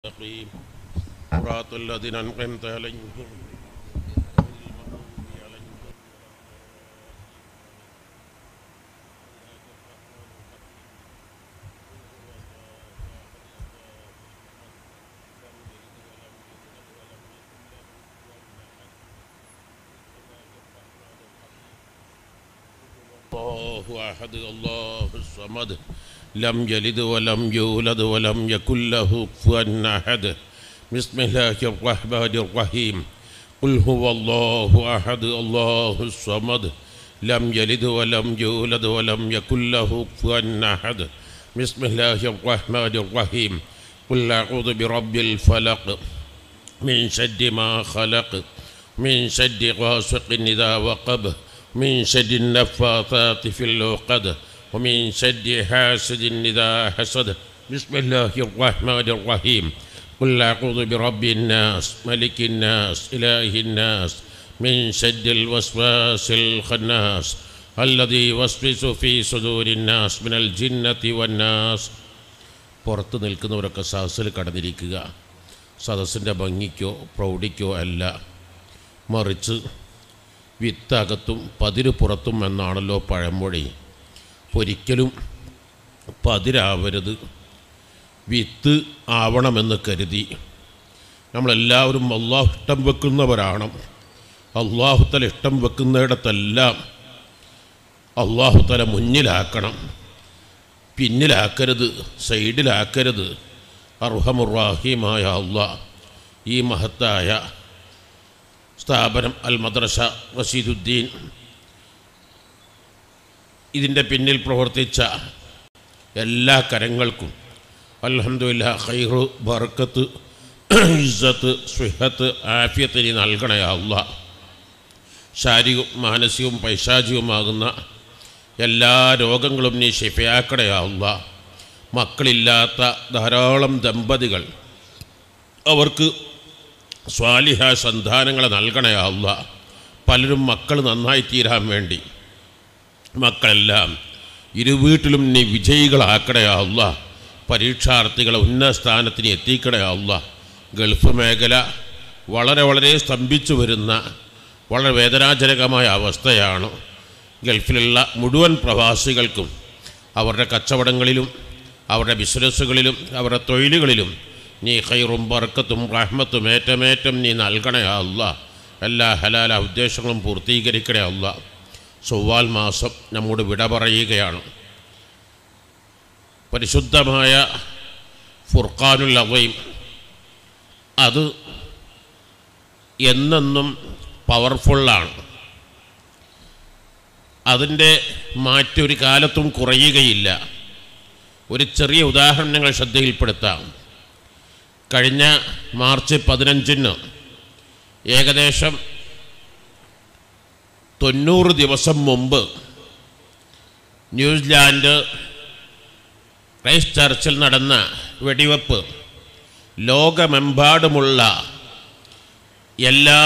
المستقيم صراط الذين أنعمت عليهم الله أحد الله الصمد لم يلد ولم يولد ولم يكن له كفوا أحد بسم الله الرحمن الرحيم قل هو الله أحد الله الصمد لم يلد ولم يولد ولم يكن له كفوا أحد بسم الله الرحمن الرحيم قل أعوذ برب الفلق من شد ما خلق من شد غاسق إذا وقب من شد النفاثات في العقد ومن شد حاسد إذا حسد بسم الله الرحمن الرحيم قل أعوذ برب الناس ملك الناس إله الناس من شد الوسواس الخناس الذي يوسوس في صدور الناس من الجنة والناس പുറത്ത് നിൽക്കുന്നവരൊക്കെ സദസ്സിൽ കടന്നിരിക്കുക സദസ്സിൻ്റെ ഭംഗിക്കോ പ്രൗഢിക്കോ അല്ല മറിച്ച് വിത്തകത്തും പതിര് പുറത്തും എന്നാണല്ലോ പഴമൊഴി ഒരിക്കലും പതിരാവരുത് വിത്ത് ആവണമെന്ന് കരുതി നമ്മളെല്ലാവരും അള്ളാഹു ഇഷ്ടം വെക്കുന്നവരാണ് അള്ളാഹുത്തല ഇഷ്ടം വെക്കുന്നിടത്തെല്ലാം അള്ളാഹുത്തല മുന്നിലാക്കണം പിന്നിലാക്കരുത് സൈഡിലാക്കരുത് അർഹമുറാഹിമായ അള്ളാഹ് ഈ മഹത്തായ സ്ഥാപനം അൽ മദ്രസ റഷീദുദ്ദീൻ ഇതിൻ്റെ പിന്നിൽ പ്രവർത്തിച്ച എല്ലാ കരങ്ങൾക്കും അൽഹംദുലില്ല ഖൈറു ബർക്കത്ത് ഇസ്സത്ത് സ്വിഹത്ത് ആഫിയത്തിന് നൽകണേ അല്ല ശാരീരികവും മാനസികവും പൈശാചികവുമാകുന്ന എല്ലാ രോഗങ്ങളും നീ ഷിഫയാക്കണേ അല്ല മക്കളില്ലാത്ത ധാരാളം ദമ്പതികൾ അവർക്ക് സ്വാലിഹ സന്താനങ്ങളെ നൽകണേ അല്ല പലരും മക്കൾ നന്നായി തീരാൻ വേണ്ടി മക്കളെല്ലാം ഇരുവീട്ടിലും നീ വിജയികളാക്കണേ അല്ല പരീക്ഷാർത്ഥികളെ ഉന്നത സ്ഥാനത്തിന് എത്തിക്കണേ അല്ല ഗൾഫ് മേഖല വളരെ വളരെ സ്തംഭിച്ചു വരുന്ന വളരെ വേദനാജനകമായ അവസ്ഥയാണ് ഗൾഫിലുള്ള മുഴുവൻ പ്രവാസികൾക്കും അവരുടെ കച്ചവടങ്ങളിലും അവരുടെ ബിസിനസ്സുകളിലും അവരുടെ തൊഴിലുകളിലും നീ ഖൈറും ബർക്കത്തും റഹ്മത്തും ഏറ്റമേറ്റം നീ നൽകണേ അല്ല എല്ലാ ഹലാല ഉദ്ദേശങ്ങളും പൂർത്തീകരിക്കണേ അല്ല ചൊവ്വാൽ മാസം നമ്മോട് വിട പറയുകയാണ് പരിശുദ്ധമായ ഫുർഖാനുൽ അവയും അത് എന്നെന്നും പവർഫുള്ളാണ് അതിൻ്റെ മാറ്റൊരു കാലത്തും കുറയുകയില്ല ഒരു ചെറിയ ഉദാഹരണങ്ങൾ ശ്രദ്ധയിൽപ്പെടുത്താം കഴിഞ്ഞ മാർച്ച് പതിനഞ്ചിന് ഏകദേശം തൊണ്ണൂറ് ദിവസം മുമ്പ് ന്യൂസിലാൻഡ് ക്രൈസ്റ്റ് ചർച്ചിൽ നടന്ന വെടിവെപ്പ് ലോകമെമ്പാടുമുള്ള എല്ലാ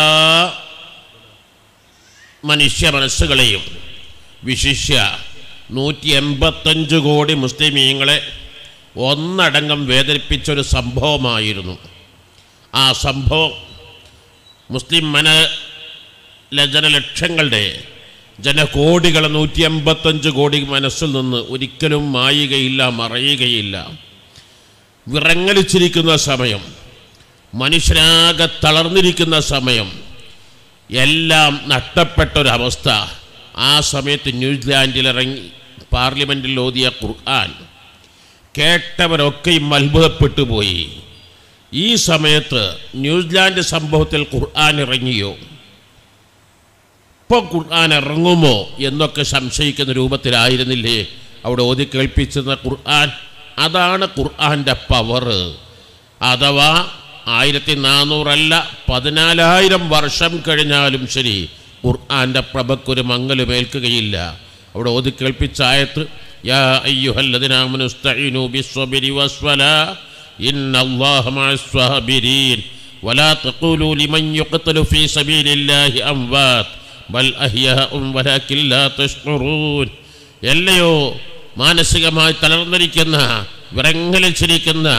മനുഷ്യ മനസ്സുകളെയും വിശിഷ്യ നൂറ്റി എൺപത്തഞ്ച് കോടി മുസ്ലിമീങ്ങളെ ഒന്നടങ്കം വേദനിപ്പിച്ചൊരു സംഭവമായിരുന്നു ആ സംഭവം മുസ്ലിം മന ജനലക്ഷങ്ങളുടെ ജനകോടികൾ നൂറ്റി എൺപത്തഞ്ച് കോടി മനസ്സിൽ നിന്ന് ഒരിക്കലും മായുകയില്ല മറയുകയില്ല വിറങ്ങലിച്ചിരിക്കുന്ന സമയം മനുഷ്യനാകെ തളർന്നിരിക്കുന്ന സമയം എല്ലാം നഷ്ടപ്പെട്ടൊരവസ്ഥ ആ സമയത്ത് ന്യൂസിലാൻഡിൽ ഇറങ്ങി പാർലമെൻറ്റിൽ ഓതിയ ഖുർആൻ കേട്ടവരൊക്കെയും അത്ഭുതപ്പെട്ടു പോയി ഈ സമയത്ത് ന്യൂസിലാൻഡ് സംഭവത്തിൽ ഖുർആൻ ഇറങ്ങിയോ ഇപ്പോൾ ഖുർആൻ ഇറങ്ങുമോ എന്നൊക്കെ സംശയിക്കുന്ന രൂപത്തിലായിരുന്നില്ലേ അവിടെ ഓതി കേൾപ്പിച്ചിരുന്ന ഖുർആൻ അതാണ് ഖുർആൻ്റെ പവർ അഥവാ ആയിരത്തി നാനൂറല്ല പതിനാലായിരം വർഷം കഴിഞ്ഞാലും ശരി ഖുർആൻ്റെ പ്രഭക്കൊരു മങ്ങലുമേൽക്കുകയില്ല അവിടെ ഓതി കേൾപ്പിച്ച ആയത്ത് യാ അയ്യുഹല്ലദിനാമനുസ്തഈനു ബിസ്വബിരി വസ്വലാ ഇന്നല്ലാഹ മഅസ്വബിരീൻ ولا تقولوا لمن يقتل في سبيل الله أموات ബൽ അഹ്യാഉം വലാകിൻ ലാ തഷ്ഉറൂൻ എല്ലയോ മാനസികമായി തളർന്നിരിക്കുന്ന വിറങ്ങലിച്ചിരിക്കുന്ന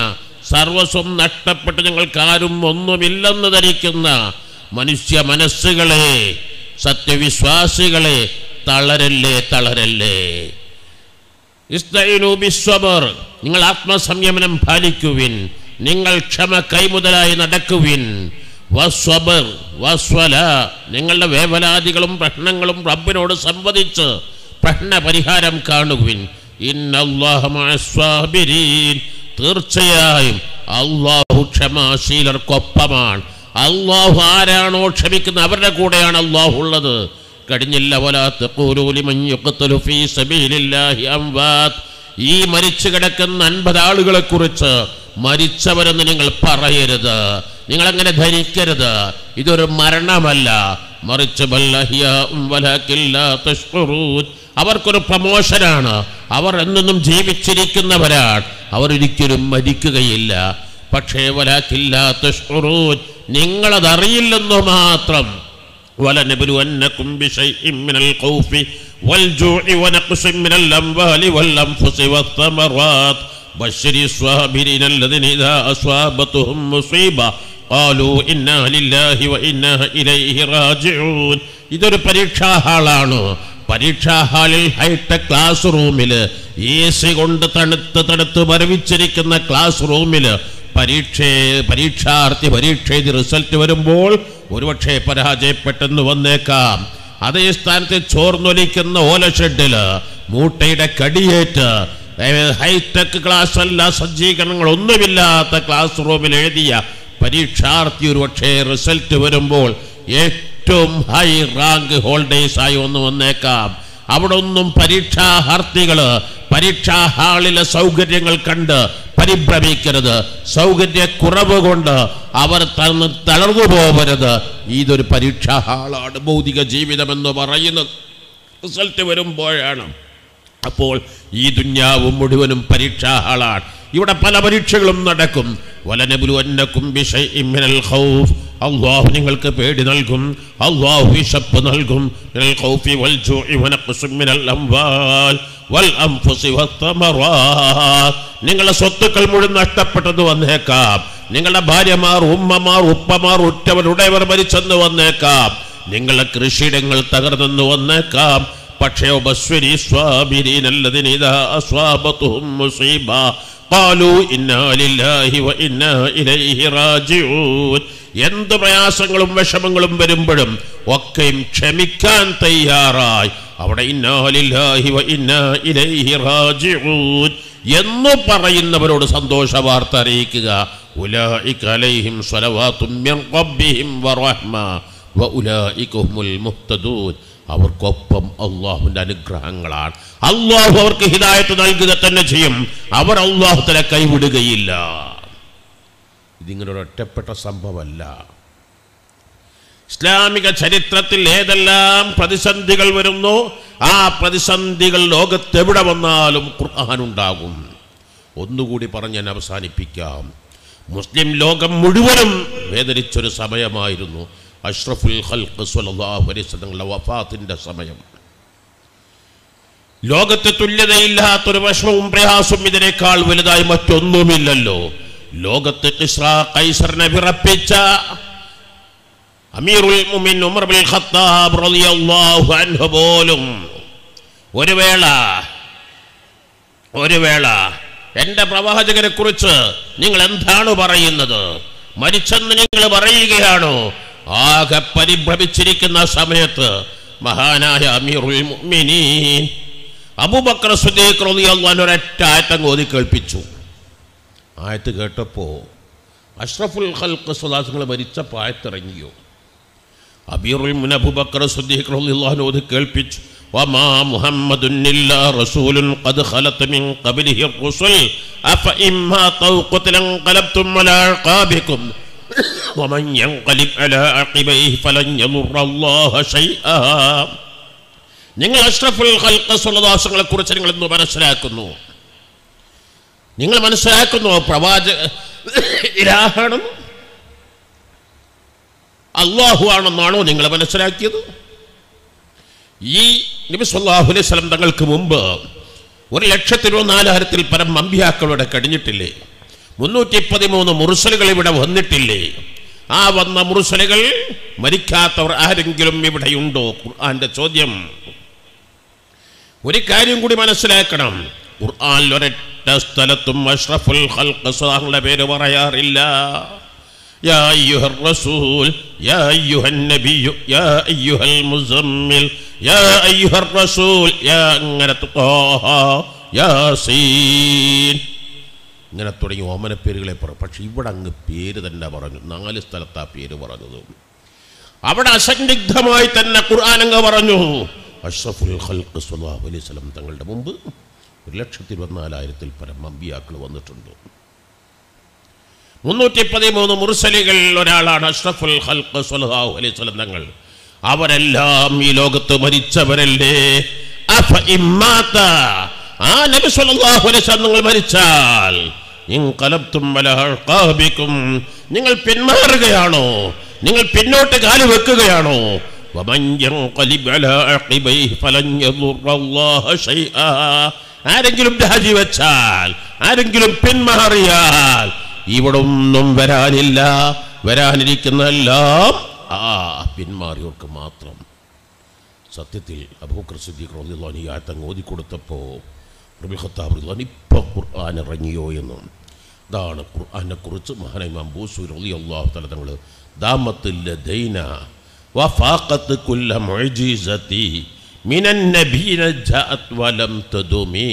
സർവസ്വം നഷ്ടപ്പെട്ട് ഞങ്ങൾക്കാരും ഒന്നുമില്ലെന്ന് ധരിക്കുന്ന മനുഷ്യ മനസ്സുകളെ സത്യവിശ്വാസികളെ തളരല്ലേ തളരല്ലേ ഇസ്തഈനു ബിസ്സബർ നിങ്ങൾ ആത്മസംയമനം പാലിക്കുവിൻ നിങ്ങൾ ക്ഷമ കൈമുതലായി നടക്കുവിൻ വസ്വബർ വസ്വല നിങ്ങളുടെ വേവലാദികളും പ്രശ്നങ്ങളും റബ്ബിനോട് സംവദിച്ച് പ്രശ്ന പരിഹാരം കാണുവിൻ ഇന്നല്ലാഹ മഅസ്സാബിരീൻ തീർച്ചയായും അള്ളാഹു ക്ഷമാശീലർക്കൊപ്പമാണ് അള്ളാഹു ആരാണോ ക്ഷമിക്കുന്ന അവരുടെ കൂടെയാണ് അള്ളാഹു ഉള്ളത് കഴിഞ്ഞില്ല വലാത്ത് ഈ മരിച്ചു കിടക്കുന്ന അൻപത് ആളുകളെ കുറിച്ച് മരിച്ചവരെന്ന് നിങ്ങൾ പറയരുത് നിങ്ങൾ അങ്ങനെ ധരിക്കരുത് ഇതൊരു മരണമല്ല മറിച്ച് ബല്ലഹിയാഉം വലാകില്ലാ തഷ്കുറൂൻ. അവർക്കൊരു പ്രമോഷനാണ് അവർ എന്നെന്നും ജീവിച്ചിരിക്കുന്നവരാണ് അവർ ഒരിക്കലും മരിക്കുകയില്ല പക്ഷേ വലാക്കില്ലാ തഷ്കുറൂൻ. നിങ്ങളതറിയില്ലെന്നു മാത്രം ولنبلونكم بشيء من الخوف والجوع ونقص من الأموال والأنفس والثمرات بشر الصابرين الذين إذا أصابتهم مصيبة قالوا إنا لله وإنا إليه راجعون ഇതൊരു പരീക്ഷാ ഹാളാണ് പരീക്ഷാ ഹാളിൽ ഹൈടെക് ക്ലാസ് റൂമിൽ എ സി കൊണ്ട് തണുത്ത് തണുത്ത് മരവിച്ചിരിക്കുന്ന ക്ലാസ് റൂമിൽ പരീക്ഷ പരീക്ഷാർത്ഥി പരീക്ഷ എഴുതി റിസൾട്ട് വരുമ്പോൾ ഒരുപക്ഷെ പരാജയപ്പെട്ടെന്ന് വന്നേക്കാം അതേ സ്ഥാനത്ത് ചോർന്നൊലിക്കുന്ന ഓലഷെഡില് മൂട്ടയുടെ കടിയേറ്റ് ഏഹ്, ഹൈടെക് ക്ലാസ് അല്ല സജ്ജീകരണങ്ങൾ ഒന്നുമില്ലാത്ത ക്ലാസ് റൂമിൽ എഴുതിയ പരീക്ഷാർത്ഥി ഒരുപക്ഷെ റിസൾട്ട് വരുമ്പോൾ ഏറ്റവും ഹൈ റാങ്ക് ഹോൾഡേഴ്സ് ആയി ഒന്ന് വന്നേക്കാം അവിടെ ഒന്നും പരീക്ഷാഹാർത്ഥികള് പരീക്ഷാ ഹാളിലെ സൗകര്യങ്ങൾ കണ്ട് പരിഭ്രമിക്കരുത് സൗകര്യക്കുറവ് കൊണ്ട് അവർ തന്ന് തളർന്നു പോകരുത് ഇതൊരു പരീക്ഷാ ഹാളാണ് ഭൗതിക ജീവിതമെന്ന് പറയുന്നത് റിസൾട്ട് വരുമ്പോഴാണ് അപ്പോൾ ഈ ദുന്യാവും മുഴുവനും പരീക്ഷാ ഹാളാണ് ഇവിടെ പല പരീക്ഷകളും നടക്കും വലനബുലുവന്നക്കും ബിശൈഇൻ മിനൽ ഖൗഫ് അല്ലാഹു നിങ്ങൾക്ക് പേടി നൽകും അല്ലാഹു വിശപ്പ് നൽകും മിനൽ ഖൗഫി വൽ ജൂഇ വനഖ്സും മിനൽ അംവാൽ വൽ അൻഫുസി വത്തമറാത്ത് നിങ്ങളുടെ സ്വത്തുക്കൾ മുഴുവൻ നഷ്ടപ്പെട്ടെന്ന് വന്നേക്കാം നിങ്ങളുടെ ഭാര്യമാർ ഉമ്മമാർ ഉപ്പമാർ ഉറ്റവർ ഉടയവർ മരിച്ചെന്ന് വന്നേക്കാം നിങ്ങളുടെ കൃഷിയിടങ്ങൾ തകർന്നെന്ന് വന്നേക്കാം പക്ഷേ ബസ്വരി സ്വാബിരീനല്ലതിന് ഇതാ അസ്വാബത്തുഹും മുസീബ قالوا إنا لله وإنا إليه راجعون എന്ത് പ്രയാസങ്ങളും വിഷമങ്ങളും വരുമ്പോഴും ഒക്കെയും ക്ഷമിക്കാൻ തയ്യാറായി അവിടെ ഇന്നാലില്ലാഹി വ ഇന്നാ ഇലൈഹി റാജിഊൻ എന്ന് പറയുന്നവരോട് സന്തോഷ വാർത്ത അറിയിക്കുക ഉലായിക അലൈഹിം സ്വലവാത്തും മിൻ റബ്ബിഹിം വറഹ്മ വഉലായിക ഹുമുൽ മുഹ്തദൂൻ അവർക്കൊപ്പം അള്ളാഹുവിൻ്റെ അനുഗ്രഹങ്ങളാണ് അള്ളാഹു അവർക്ക് ഹിദായത്ത് നൽകുക തന്നെ ചെയ്യും അവർ അള്ളാഹുത്തല കൈവിടുകയില്ല ഇതിങ്ങനെ ഒരു ഒറ്റപ്പെട്ട സംഭവമല്ല ഇസ്ലാമിക ചരിത്രത്തിൽ ഏതെല്ലാം പ്രതിസന്ധികൾ വരുന്നു ആ പ്രതിസന്ധികൾ ലോകത്തെവിടെ വന്നാലും ഖുർആൻ ഉണ്ടാകും ഒന്നുകൂടി പറഞ്ഞ് ഞാൻ അവസാനിപ്പിക്കാം മുസ്ലിം ലോകം മുഴുവനും വേദനിച്ചൊരു സമയമായിരുന്നു അഷ്റഫുൽ ഖൽഖ് സ്വല്ലല്ലാഹു അലൈഹി വസല്ലമയുടെ വഫാത്തിന്റെ സമയം ലോകത്ത് തുല്യതയില്ലാത്തൊരു വിഷമവും പ്രയാസവും ഇതിനേക്കാൾ വലുതായി മറ്റൊന്നുമില്ലല്ലോ ലോകത്ത് കിസ്ര കൈസറിനെ വിറപ്പിച്ച അമീറുൽ മുമിൻ ഉമർ ബിൻ ഖത്താബ് റളിയല്ലാഹു അൻഹു പോലും ഒരു വേള ഒരു വേള എൻ്റെ പ്രവാചകനെ കുറിച്ച് നിങ്ങൾ എന്താണ് പറയുന്നത് മരിച്ചെന്ന് നിങ്ങൾ പറയുകയാണോ ആകെ പരിഭ്രമിച്ചിരിക്കുന്ന സമയത്ത് മഹാനായ അമീറുൽ മുഅ്മിനീൻ അബൂബക്കർ സുദ്ദീഖ് റളിയല്ലാഹു അൻഹു ഒരൊറ്റ ആയത്തങ്ങ് ഓതി കേൾപ്പിച്ചു ആയത്ത് കേട്ടപ്പോൾ അഷ്റഫുൽ ഖൽഖ് സ്വലാസുകൾ മരിച്ചപ്പോൾ ആയത്തിറങ്ങിയോ അബീറുൽ മുൻ അബൂബക്കർ സുദ്ദീഖ് റളിയല്ലാഹു അൻഹു ഓതി കേൾപ്പിച്ചു وما محمد إلا رسول قد خلت من قبله الرسل أفإن ماتوا قتلا انقلبتم على أعقابكم ومن ينقلب على عقبيه فلن يضر الله شيئا നിങ്ങൾ അഷ്റഫുൽ ഖൽഖ് സ്വല്ലദാസങ്ങളെ കുറിച്ച് നിങ്ങൾ ഇന്ന് മനസ്സിലാക്കുന്നു നിങ്ങൾ മനസ്സിലാക്കുന്നു പ്രവാചക ഇലാഹാണെന്ന് അള്ളാഹു ആണെന്നാണോ നിങ്ങൾ മനസ്സിലാക്കിയത് ഈ നബി സല്ലല്ലാഹു അലൈഹി വസല്ലം തങ്ങൾക്ക് മുമ്പ് ഒരു ലക്ഷത്തിനോ നാലായിരത്തിൽ പരം അമ്പിയാക്കളോടെ കഴിഞ്ഞിട്ടില്ലേ മുന്നൂറ്റി പതിമൂന്ന് മുറുസലുകൾ ഇവിടെ വന്നിട്ടില്ലേ ആ വന്ന മുറുസലുകൾ മരിക്കാത്തവർ ആരെങ്കിലും ഇവിടെയുണ്ടോ ഖുർആന്റെ ചോദ്യം ഒരു കാര്യം കൂടി മനസ്സിലാക്കണം ഖുർആനിൽ ഒരൊറ്റ സ്ഥലത്തും അഷ്റഫുൽ ഖൽഖ് സ്വഹാങ്ങളുടെ പേര് പറയാറില്ല يا أيها الرسول يا أيها النبي يا أيها المزمل يا أيها الرسول يا അങ്ങനെ طه യാസീൻ ഇങ്ങനെ തുടങ്ങി ഓമന പേരുകളെ പറയും പക്ഷെ ഇവിടെ അങ്ങ് പേര് തന്നെ പറഞ്ഞു നാല് സ്ഥലത്താ പേര് പറഞ്ഞത് അവിടെ അസന്നിഗ്ധമായി തന്നെ ഖുർആൻ അങ്ങ് പറഞ്ഞു അഷ്റഫുൽ ഖൽഖ് സ്വല്ലല്ലാഹു അലൈഹി വസല്ലം തങ്ങളുടെ മുമ്പ് ഒരു ലക്ഷത്തി ഇരുപത്തിനാലായിരത്തിൽ പരം അമ്പിയാക്കൾ വന്നിട്ടുണ്ട് മുന്നൂറ്റി പതിമൂന്ന് മുർസലികൾ ഒരാളാണ് അഷ്റഫുൽ ഖൽഖ് സ്വല്ലല്ലാഹു അലൈഹി വസല്ലം തങ്ങൾ അവരെല്ലാം ഈ ലോകത്ത് മരിച്ചവരല്ലേ അഫ ഇമ്മാത ആ നബി സല്ലല്ലാഹു അലൈഹി വസല്ലം നിങ്ങൾ മരിച്ചാൽ ഇൻഖലബ്തും അലാ അൽഖാബിക്കും നിങ്ങൾ പിന്മാറുകയാണോ നിങ്ങൾ പിന്നോട്ട് കാല് വെക്കുകയാണോ ومن ينقلب على عقبيه فلن يضر الله شيئا ആരെങ്കിലും രാജിവെച്ചാൽ ആരെങ്കിലും പിന്മാറിയാൽ ഇവിടെ ഒന്നും വരാനില്ല വരാനിരിക്കുന്നതെല്ലാം ആ പിന്മാറിയവർക്ക് മാത്രം സത്യത്തിൽ അബൂക്കർ സിദ്ദീഖ് റളിയല്ലാഹു ഈ ആയത്ത് അങ്ങ് ഓതിക്കൊടുത്തപ്പോൾ റബിൽ ഖത്താബ് റളിയല്ലാഹു ഇപ്പം ഖുർആൻ ഇറങ്ങിയോ എന്നും ഇതാണ് ഖുർആനെ കുറിച്ച് മഹാനായ ഇമാം ബൂസൂർ റളിയല്ലാഹു തആല തങ്ങൾ ദാമത്തിൽ ലദൈന വഫാഖത്ത് കുല്ല മുഅ്ജിസതി മിനൻ നബീന ജാഅത് വലം തദുമി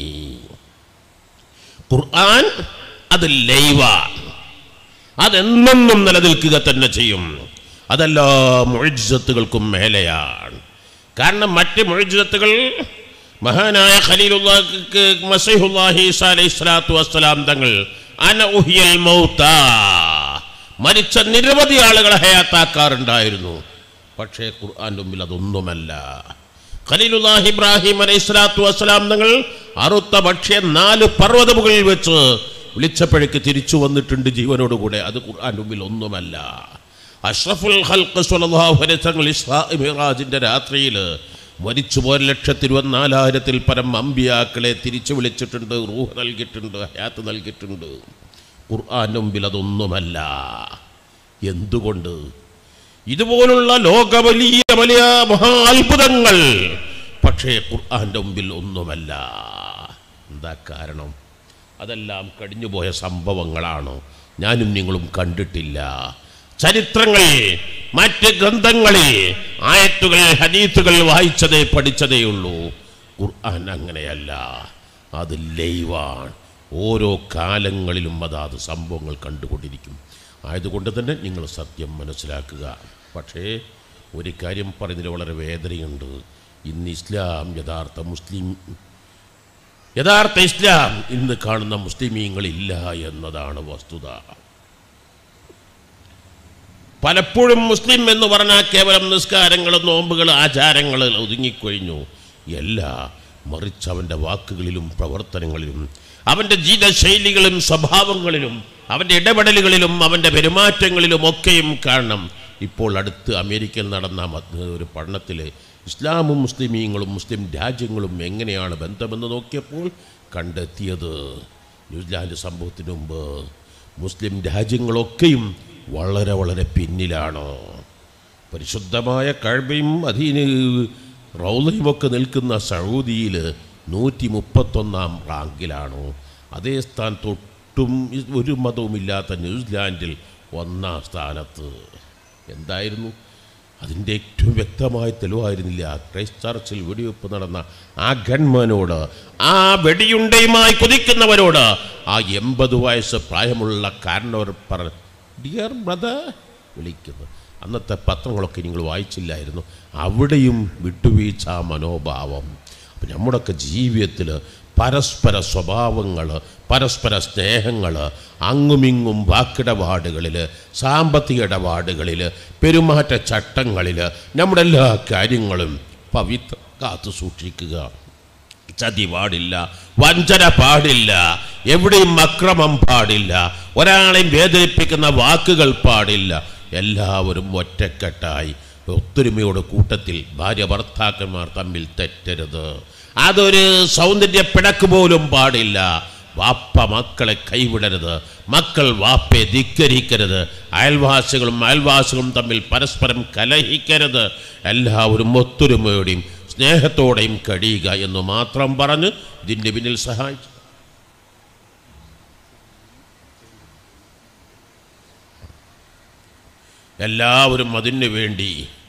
ഖുർആൻ അത് ലൈവാണ് അതെന്നെന്നും നിലനിൽക്കുക തന്നെ ചെയ്യും അതെല്ലാ മൊഴിജത്തുകൾക്കും മേലെയാണ് കാരണം മറ്റ് മൊഴിജത്തുകൾ മഹാനായ ഖലീലുള്ളാഹിക്ക് മസീഹുല്ലാഹി ഈസാ അലൈഹി സ്വലാത്തു വസ്സലാം തങ്ങൾ അന ഉഹിയൽ മൗത്ത മരിച്ച നിരവധി ആളുകളെ ഹയാത്താക്കാറുണ്ടായിരുന്നു പക്ഷേ ഖുർആൻ മുമ്പിൽ അതൊന്നുമല്ല ഖലീലുല്ലാഹി ഇബ്രാഹിം അലൈഹി സ്വലാത്തു വസ്സലാം തങ്ങൾ അറുത്ത പക്ഷേ നാല് പർവ്വതമുകളിൽ വെച്ച് വിളിച്ചപ്പോഴേക്ക് തിരിച്ചു വന്നിട്ടുണ്ട് ജീവനോടുകൂടെ അത് ഖുർആൻ മുമ്പിൽ ഒന്നുമല്ല അഷ്റഫുൽ ഖൽഖ് സ്വല്ലല്ലാഹു അലൈഹി വസല്ലം ഇസ്രാ മിറാജിന്റെ രാത്രിയിൽ മരിച്ചു ഒരു ലക്ഷത്തി ഇരുപത്തിനാലായിരത്തിൽ പരം അമ്പിയാക്കളെ തിരിച്ചു വിളിച്ചിട്ടുണ്ട് റൂഹ് നൽകിയിട്ടുണ്ട് ഹയാത്ത് നൽകിയിട്ടുണ്ട് ഖുർആൻ മുമ്പിൽ അതൊന്നുമല്ല എന്തുകൊണ്ട് ഇതുപോലുള്ള ലോക വലിയ വലിയ മഹാ അത്ഭുതങ്ങൾ പക്ഷേ ഖുർആന്റെ മുമ്പിൽ ഒന്നുമല്ല എന്താ കാരണം അതെല്ലാം കഴിഞ്ഞുപോയ സംഭവങ്ങളാണ് ഞാനും നിങ്ങളും കണ്ടിട്ടില്ല ചരിത്രങ്ങൾ മറ്റ് ഗ്രന്ഥങ്ങളിൽ ആയത്തുകൾ ഹദീത്തുകൾ വായിച്ചതേ പഠിച്ചതേ ഉള്ളൂ ഖുർആൻ അങ്ങനെയല്ല അത് ലൈവാണ് ഓരോ കാലങ്ങളിലും അതാത് സംഭവങ്ങൾ കണ്ടുകൊണ്ടിരിക്കും ആയതുകൊണ്ട് തന്നെ നിങ്ങൾ സത്യം മനസ്സിലാക്കുക പക്ഷേ ഒരു കാര്യം പറയുന്നതിൽ വളരെ വേദനയുണ്ട് ഇന്ന് ഇസ്ലാം യഥാർത്ഥ മുസ്ലിം യഥാർത്ഥ ഇസ്ലാം ഇന്ന് കാണുന്ന മുസ്ലിമീങ്ങളില്ല എന്നതാണ് വസ്തുത പലപ്പോഴും മുസ്ലിം എന്ന് പറഞ്ഞാൽ കേവലം നിസ്കാരങ്ങളും നോമ്പുകൾ ആചാരങ്ങൾ ഒതുങ്ങിക്കഴിഞ്ഞു എല്ലാ മറിച്ച് അവൻ്റെ വാക്കുകളിലും പ്രവർത്തനങ്ങളിലും അവൻ്റെ ജീവിതശൈലികളും സ്വഭാവങ്ങളിലും അവൻ്റെ ഇടപെടലുകളിലും അവൻ്റെ പെരുമാറ്റങ്ങളിലും ഒക്കെയും കാണണം ഇപ്പോൾ അടുത്ത് അമേരിക്കയിൽ നടന്ന മ- ഒരു പഠനത്തിൽ ഇസ്ലാമും മുസ്ലിമീങ്ങളും മുസ്ലിം രാജ്യങ്ങളും എങ്ങനെയാണ് ബന്ധമെന്ന് നോക്കിയപ്പോൾ കണ്ടെത്തിയത് ന്യൂസിലാൻഡ് സംഭവത്തിന് മുമ്പ് മുസ്ലിം രാജ്യങ്ങളൊക്കെയും വളരെ വളരെ പിന്നിലാണ് പരിശുദ്ധമായ കഴബയും അധീന റൗലയുമൊക്കെ നിൽക്കുന്ന സൗദിയിൽ നൂറ്റി മുപ്പത്തൊന്നാം റാങ്കിലാണ് അതേ സ്ഥാനത്ത് ഒട്ടും ഒരു മതവുമില്ലാത്ത ന്യൂസിലാൻഡിൽ ഒന്നാം സ്ഥാനത്ത് എന്തായിരുന്നു അതിൻ്റെ ഏറ്റവും വ്യക്തമായ തെളിവായിരുന്നില്ല ക്രൈസ്റ്റ് ചർച്ചിൽ വെടിവെപ്പ് നടന്ന ആ ഗൺമാനോട് ആ വെടിയുണ്ടയുമായി കുതിക്കുന്നവരോട് ആ എൺപത് വയസ്സ് പ്രായമുള്ള കാരണവർ പറ ഡിയർ ബ്രദർ വിളിക്കുന്നു അന്നത്തെ പത്രങ്ങളൊക്കെ നിങ്ങൾ വായിച്ചില്ലായിരുന്നു അവിടെയും വിട്ടുവീഴ്ച മനോഭാവം അപ്പം നമ്മുടെയൊക്കെ ജീവിതത്തിൽ പരസ്പര സ്വഭാവങ്ങൾ പരസ്പര സ്നേഹങ്ങൾ അങ്ങുമിങ്ങും വാക്കിടപാടുകളിൽ സാമ്പത്തിക ഇടപാടുകളിൽ പെരുമാറ്റ ചട്ടങ്ങളിൽ നമ്മുടെ എല്ലാ കാര്യങ്ങളും പവിത്ര കാത്തു സൂക്ഷിക്കുക ചതി പാടില്ല വഞ്ചന പാടില്ല എവിടെയും അക്രമം പാടില്ല ഒരാളെയും വേദനിപ്പിക്കുന്ന വാക്കുകൾ പാടില്ല എല്ലാവരും ഒറ്റക്കെട്ടായി ഒത്തൊരുമയുടെ കൂട്ടത്തിൽ ഭാര്യ ഭർത്താക്കന്മാർ തമ്മിൽ തെറ്റരുത് അതൊരു സൗന്ദര്യ പിണക്ക് പോലും പാടില്ല വാപ്പ മക്കളെ കൈവിടരുത് മക്കൾ വാപ്പയെ ധിക്കരിക്കരുത് അയൽവാസികളും അയൽവാസികളും തമ്മിൽ പരസ്പരം കലഹിക്കരുത് എല്ലാവരും ഒത്തൊരുമയോടെയും സ്നേഹത്തോടെയും കഴിയുക എന്ന് മാത്രം പറഞ്ഞ് ഇതിൻ്റെ പിന്നിൽ സഹായിച്ചു എല്ലാവരും അതിനു വേണ്ടി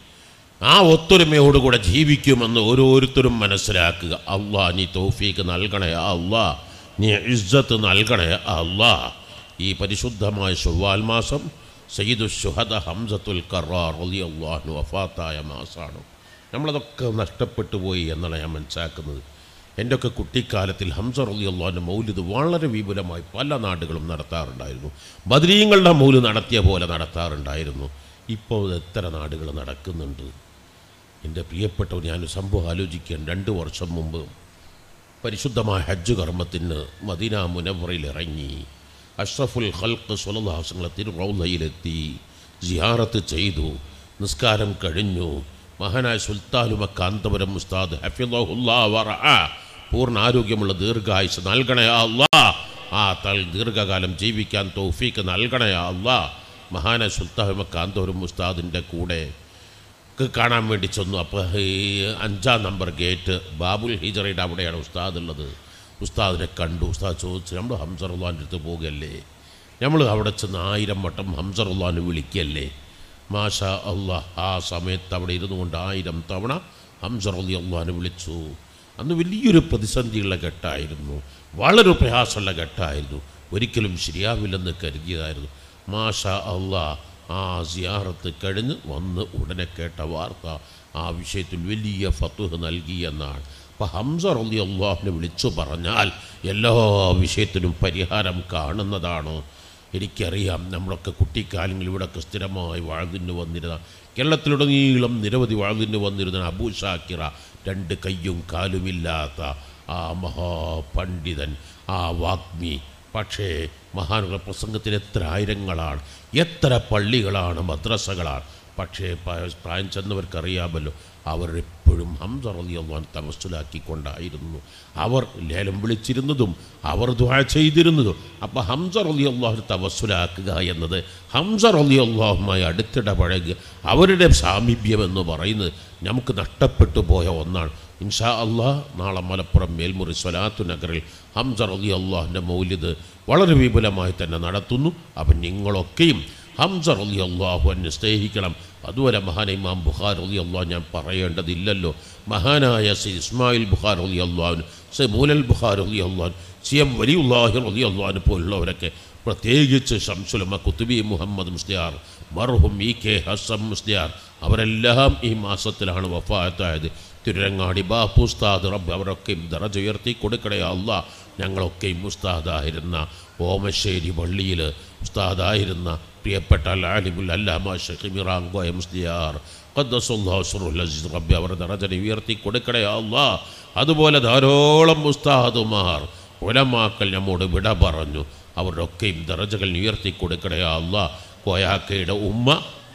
ആ ഒത്തൊരുമയോടുകൂടെ ജീവിക്കുമെന്ന് ഓരോരുത്തരും മനസ്സിലാക്കുക അള്ളാ നീ തൗഫീക്ക് നൽകണേ അള്ളാ നീ ഇസ്സത്ത് നൽകണേ അള്ളാ ഈ പരിശുദ്ധമായ ചൊവ്വാൽ മാസം സയ്യിദു ഷുഹദ ഹംസത്തുൽ കറാർ അലി അള്ളാഹു വഫാത്തായ മാസമാണ് നമ്മളതൊക്കെ നഷ്ടപ്പെട്ടു പോയി എന്നാണ് ഞാൻ മനസ്സിലാക്കുന്നത് എൻ്റെയൊക്കെ കുട്ടിക്കാലത്തിൽ ഹംസ റലി അള്ളാഹിൻ്റെ മൗലിദ് വളരെ വിപുലമായി പല നാടുകളും നടത്താറുണ്ടായിരുന്നു ബദരീങ്ങളുടെ മൗല് നടത്തിയ പോലെ നടത്താറുണ്ടായിരുന്നു ഇപ്പോൾ ഇത് എത്ര നാടുകൾ നടക്കുന്നുണ്ട് എൻ്റെ പ്രിയപ്പെട്ടവർ ഞാനൊരു സംഭവം ആലോചിക്കാൻ രണ്ട് വർഷം മുമ്പ് പരിശുദ്ധമായ ഹജ്ജ് കർമ്മത്തിന് മദീന മുനവറയിൽ ഇറങ്ങി അഷ്റഫുൽ ഹൽക്ക് സുലദാസങ്ങളെ തിരുറൗലയിലെത്തി സിയാറത്ത് ചെയ്തു നിസ്കാരം കഴിഞ്ഞു മഹാനായ സുൽത്താനുമ കാന്തപുരം ഉസ്താദ് ഹഫിദുല്ലാ വറഅ പൂർണ്ണ ആരോഗ്യമുള്ള ദീർഘായുസ് നൽകണേ അല്ലാ ആ തൽ ദീർഘകാലം ജീവിക്കാൻ തൗഫീക്ക് നൽകണേ അല്ലാ മഹാനായ സുൽത്താനുമ കാന്തപുരം ഉസ്താദിൻ്റെ കൂടെ ക്ക് കാണാൻ വേണ്ടി ചെന്നു അപ്പോൾ ഈ അഞ്ചാം നമ്പർ ഗേറ്റ് ബാബുൽ ഹിജറയുടെ അവിടെയാണ് ഉസ്താദ് ഉള്ളത് ഉസ്താദിനെ കണ്ടു ഉസ്താദ് ചോദിച്ചു നമ്മൾ ഹംസറുല്ലാൻ്റെ അടുത്ത് പോകുകയല്ലേ നമ്മൾ അവിടെ ചെന്ന് ആയിരം വട്ടം ഹംസറുല്ലാനെ വിളിക്കല്ലേ മാഷ അള്ളാഹ് ആ സമയത്ത് അവിടെ ഇരുന്നു കൊണ്ട് ആയിരം തവണ ഹംസർ അലി അള്ളഹാനെ വിളിച്ചു അന്ന് വലിയൊരു പ്രതിസന്ധിയുള്ള ഘട്ടമായിരുന്നു വളരെ പ്രയാസമുള്ള ഘട്ടമായിരുന്നു ഒരിക്കലും ശരിയാവില്ലെന്ന് കരുതിയതായിരുന്നു മാഷ അള്ളാഹ് ആ സിയാറത്ത് കഴിഞ്ഞ് വന്ന് ഉടനെ കേട്ട വാർത്ത ആ വിഷയത്തിൽ വലിയ ഫത്തുഹ് നൽകി എന്നാണ് അപ്പം ഹംസ റലി അള്ളാഹിനെ വിളിച്ചു പറഞ്ഞാൽ എല്ലാ വിഷയത്തിനും പരിഹാരം കാണുന്നതാണ് എനിക്കറിയാം നമ്മളൊക്കെ കുട്ടിക്കാലങ്ങളിൽ ഇവിടെയൊക്കെ സ്ഥിരമായി വാഴ്തിന് വന്നിരുന്ന കേരളത്തിലുടനീളം നിരവധി വാഴ്തിന് വന്നിരുന്ന അബൂ ഷാക്കിറ രണ്ട് കയ്യും കാലുമില്ലാത്ത ആ മഹാപണ്ഡിതൻ ആ വാഗ്മി പക്ഷേ മഹാനുള്ള പ്രസംഗത്തിന് എത്ര ആയിരങ്ങളാണ് എത്ര പള്ളികളാണ് മദ്രസകളാണ് പക്ഷേ പ- പ്രായം ചെന്നവർക്കറിയാമല്ലോ അവർ എപ്പോഴും ഹംസ റളിയല്ലാൻ തമസ്സുലാക്കിക്കൊണ്ടായിരുന്നു അവർ ലേലം വിളിച്ചിരുന്നതും അവർ ദ്വാ ചെയ്തിരുന്നതും അപ്പോൾ ഹംസ റളിയല്ലാഹു തവസ്സുലാക്കുക എന്നത് ഹംസ റളിയല്ലാഹുമായി അടുത്തിടപഴകുക അവരുടെ സാമീപ്യം എന്ന് പറയുന്നത് നമുക്ക് നഷ്ടപ്പെട്ടു പോയ ഒന്നാണ് ഇൻഷാ അള്ളാഹ് നാളെ മലപ്പുറം മേൽമുറി സ്വലാത്തു നഗറിൽ ഹംസ റലി അള്ളാഹിൻ്റെ മൗലിദ് വളരെ വിപുലമായി തന്നെ നടത്തുന്നു അപ്പം നിങ്ങളൊക്കെയും ഹംസ റലി അള്ളാഹു എന്നെ സ്നേഹിക്കണം അതുപോലെ മഹാൻ ഇമാം ബുഖാർ റലി അള്ളാഹു ഞാൻ പറയേണ്ടതില്ലല്ലോ മഹാനായ സി ഇസ്മായിൽ ബുഖാർ റലി അള്ളാഹുന് സി മൂലൽ ബുഖാർ റലി അള്ളാഹു സി എം വലിയുല്ലാഹി റലി അള്ളാഹിനെ പോലുള്ളവരൊക്കെ പ്രത്യേകിച്ച് ഷംസുലമ കുത്തുബി മുഹമ്മദ് മുസ്ലിയാർ മർഹും ഇ കെ ഹസം മുസ്ലിയാർ അവരെല്ലാം ഈ മാസത്തിലാണ് വഫാത്തായത് തിരുരങ്ങാടി ബാപ്പു ഉസ്താദ് റബ്ബ് അവരൊക്കെയും ദറജ ഉയർത്തി കൊടുക്കണേ അല്ല ഞങ്ങളൊക്കെയും ഉസ്താദായിരുന്ന ഓമശ്ശേരി പള്ളിയിൽ ഉസ്താദായിരുന്ന പ്രിയപ്പെട്ട ആലിമുൽ അല്ലാമ ഷെഖിമിറാങ്കോയ മുസ്ലിയാർ ഖദ്ദസുല്ലാഹുസുറുൽ അസീസ് റബ്ബി അവർ ദറജനെ ഉയർത്തി കൊടുക്കണേ അല്ല അതുപോലെ ധാരാളം ഉസ്താദുമാർ ഉലമാക്കൾ നമ്മോട് വിട പറഞ്ഞു അവരുടെയൊക്കെയും ദറജകൾ ഉയർത്തി കൊടുക്കണേ അല്ല കോയാക്കയുടെ ഉമ്മ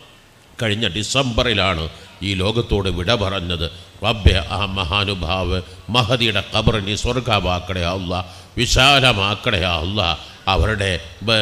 കഴിഞ്ഞ ഡിസംബറിലാണ് ഈ ലോകത്തോട് വിട പറഞ്ഞത് റബ്ബെ ആ മഹാനുഭാവ് മഹദിയുടെ കബറിനെ സ്വർഗമാക്കണേ അല്ല വിശാലമാക്കണേ അല്ല അവരുടെ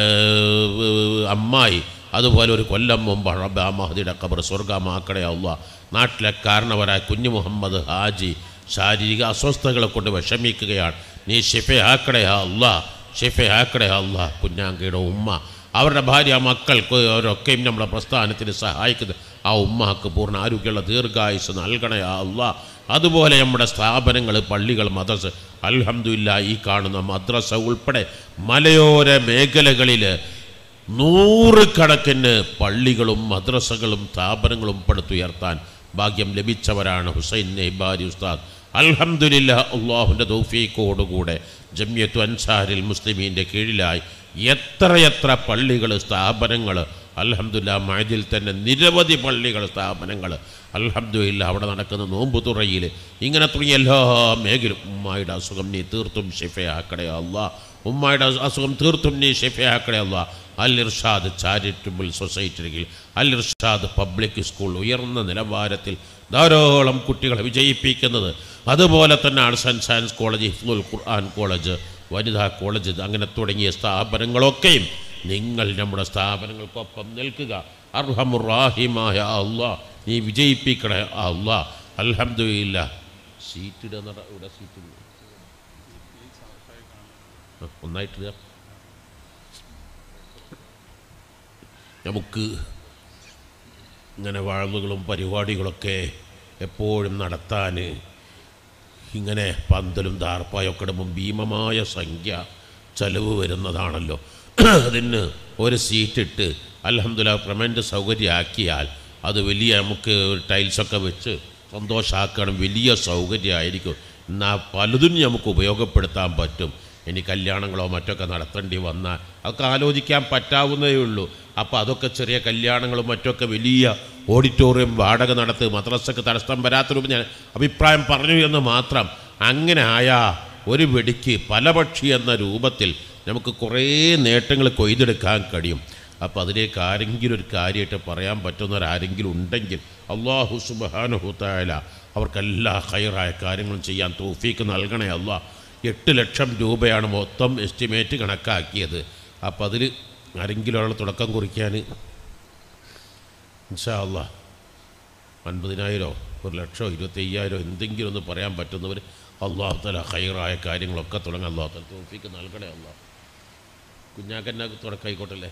ബ- അമ്മായി അതുപോലെ ഒരു കൊല്ലം മുമ്പ് റബ്ബെ ആ മഹദിയുടെ കബർ സ്വർഗമാക്കണേ അല്ല നാട്ടിലെ കാരണവരായ കുഞ്ഞു മുഹമ്മദ് ഹാജി ശാരീരിക അസ്വസ്ഥതകളെ കൊണ്ട് വിഷമിക്കുകയാണ് നീ ഷിഫയാക്കണേ അല്ല ഷിഫയാക്കണേ അല്ല കുഞ്ഞാങ്കയുടെ ഉമ്മ അവരുടെ ഭാര്യ മക്കൾക്ക് അവരൊക്കെയും നമ്മുടെ പ്രസ്ഥാനത്തിന് സഹായിക്കുന്നത് ആ ഉമ്മാക്ക് പൂർണ്ണ ആരോഗ്യമുള്ള ദീർഘായുസ് നൽകണേ ആ അല്ല അതുപോലെ നമ്മുടെ സ്ഥാപനങ്ങൾ പള്ളികൾ മദ്രസ അൽഹംദുലില്ലാ ഈ കാണുന്ന മദ്രസ ഉൾപ്പെടെ മലയോര മേഖലകളിൽ നൂറുകണക്കിന് പള്ളികളും മദ്രസകളും സ്ഥാപനങ്ങളും പടുത്തുയർത്താൻ ഭാഗ്യം ലഭിച്ചവരാണ് ഹുസൈൻ നെയ്ബാരി ഉസ്താദ് അൽഹംദുലില്ല അള്ളാഹുവിൻ്റെ തൗഫീക്കോടുകൂടെ ജമ്യത്തു അൻസാരിൽ മുസ്ലിമീൻ്റെ കീഴിലായി എത്രയെത്ര പള്ളികൾ സ്ഥാപനങ്ങൾ അൽഹംദുലില്ല മഴതിൽ തന്നെ നിരവധി പള്ളികൾ സ്ഥാപനങ്ങൾ അൽഹംദുലില്ല അവിടെ നടക്കുന്ന നോമ്പ് തുറയിൽ ഇങ്ങനെ തുടങ്ങിയ എല്ലാ മേഖലയും ഉമ്മായുടെ അസുഖം നീ തീർത്തും ഷിഫയാക്കണേ അല്ലാ ഉമ്മായുടെ അസുഖം തീർത്തും നീ ഷിഫയാക്കണേ അല്ലാ അൽ ഇർഷാദ് ചാരിറ്റബിൾ സൊസൈറ്റിയിൽ അൽ ഇർഷാദ് പബ്ലിക് സ്കൂൾ ഉയർന്ന നിലവാരത്തിൽ ധാരാളം കുട്ടികളെ വിജയിപ്പിക്കുന്നത് അതുപോലെ തന്നെ ആർട്സ് ആൻഡ് സയൻസ് കോളേജ് ഹിഫ്ലുൽ ഖുർആൻ കോളേജ് വനിതാ കോളേജ് അങ്ങനെ തുടങ്ങിയ സ്ഥാപനങ്ങളൊക്കെയും നിങ്ങൾ നമ്മുടെ സ്ഥാപനങ്ങൾക്കൊപ്പം നിൽക്കുക അർഹമുറാഹിമായ അള്ളാ നീ വിജയിപ്പിക്കണേ അള്ളാ അൽഹംദുലില്ലാ സീറ്റ് ഇടുന്ന ഇവിടെ സീറ്റ് ഇടുന്നു. ആ, ഒന്നായിട്ടിടുക നമുക്ക് ഇങ്ങനെ വാഴ്വുകളും പരിപാടികളൊക്കെ എപ്പോഴും നടത്താൻ ഇങ്ങനെ പന്തലും ദാർപ്പായൊക്കെ ഇടുമ്പം ഭീമമായ സംഖ്യ ചെലവ് വരുന്നതാണല്ലോ അതിന് ഒരു സീറ്റിട്ട് അലഹമ്മദില്ല പ്രമേൻ്റെ സൗകര്യമാക്കിയാൽ അത് വലിയ നമുക്ക് ടൈൽസൊക്കെ വെച്ച് സന്തോഷമാക്കണം വലിയ സൗകര്യമായിരിക്കും എന്നാൽ പലതും നമുക്ക് ഉപയോഗപ്പെടുത്താൻ പറ്റും ഇനി കല്യാണങ്ങളോ മറ്റൊക്കെ നടത്തേണ്ടി വന്നാൽ അതൊക്കെ ആലോചിക്കാൻ പറ്റാവുന്നതേ ഉള്ളൂ അപ്പോൾ അതൊക്കെ ചെറിയ കല്യാണങ്ങളും മറ്റൊക്കെ വലിയ ഓഡിറ്റോറിയം വാടക നടത്ത് മദ്രസക്ക് തടസ്സം വരാത്ത രൂപം ഞാൻ അഭിപ്രായം പറഞ്ഞു എന്ന് മാത്രം അങ്ങനെ ആയാ ഒരു വെടിക്ക് പലപക്ഷി എന്ന രൂപത്തിൽ നമുക്ക് കുറേ നേട്ടങ്ങൾ കൊയ്തെടുക്കാൻ കഴിയും അപ്പോൾ അതിലേക്ക് ആരെങ്കിലും ഒരു കാര്യമായിട്ട് പറയാൻ പറ്റുന്നവരാരെങ്കിലും ഉണ്ടെങ്കിൽ അള്ളാഹു സുബാനുഹുത്തായ അവർക്കെല്ലാ ഹൈറായ കാര്യങ്ങളും ചെയ്യാൻ തോഫീക്ക് നൽകണേ അള്ളാഹ് എട്ട് ലക്ഷം രൂപയാണ് മൊത്തം എസ്റ്റിമേറ്റ് കണക്കാക്കിയത് അപ്പോൾ അതിൽ ആരെങ്കിലും ഒരാൾ തുടക്കം കുറിക്കാൻ ഇൻഷാ അള്ളാ അൻപതിനായിരോ ഒരു ലക്ഷമോ ഇരുപത്തി അയ്യായിരോ എന്തെങ്കിലും ഒന്ന് പറയാൻ പറ്റുന്നവർ അള്ളാഹു തല ഹൈറായ കാര്യങ്ങളൊക്കെ തുടങ്ങാൻ അള്ളാഹു തല തോഫിക്ക് നൽകണേ അള്ളാഹ് കുഞ്ഞാക്കന്നെ തുടക്കായിക്കോട്ടല്ലേ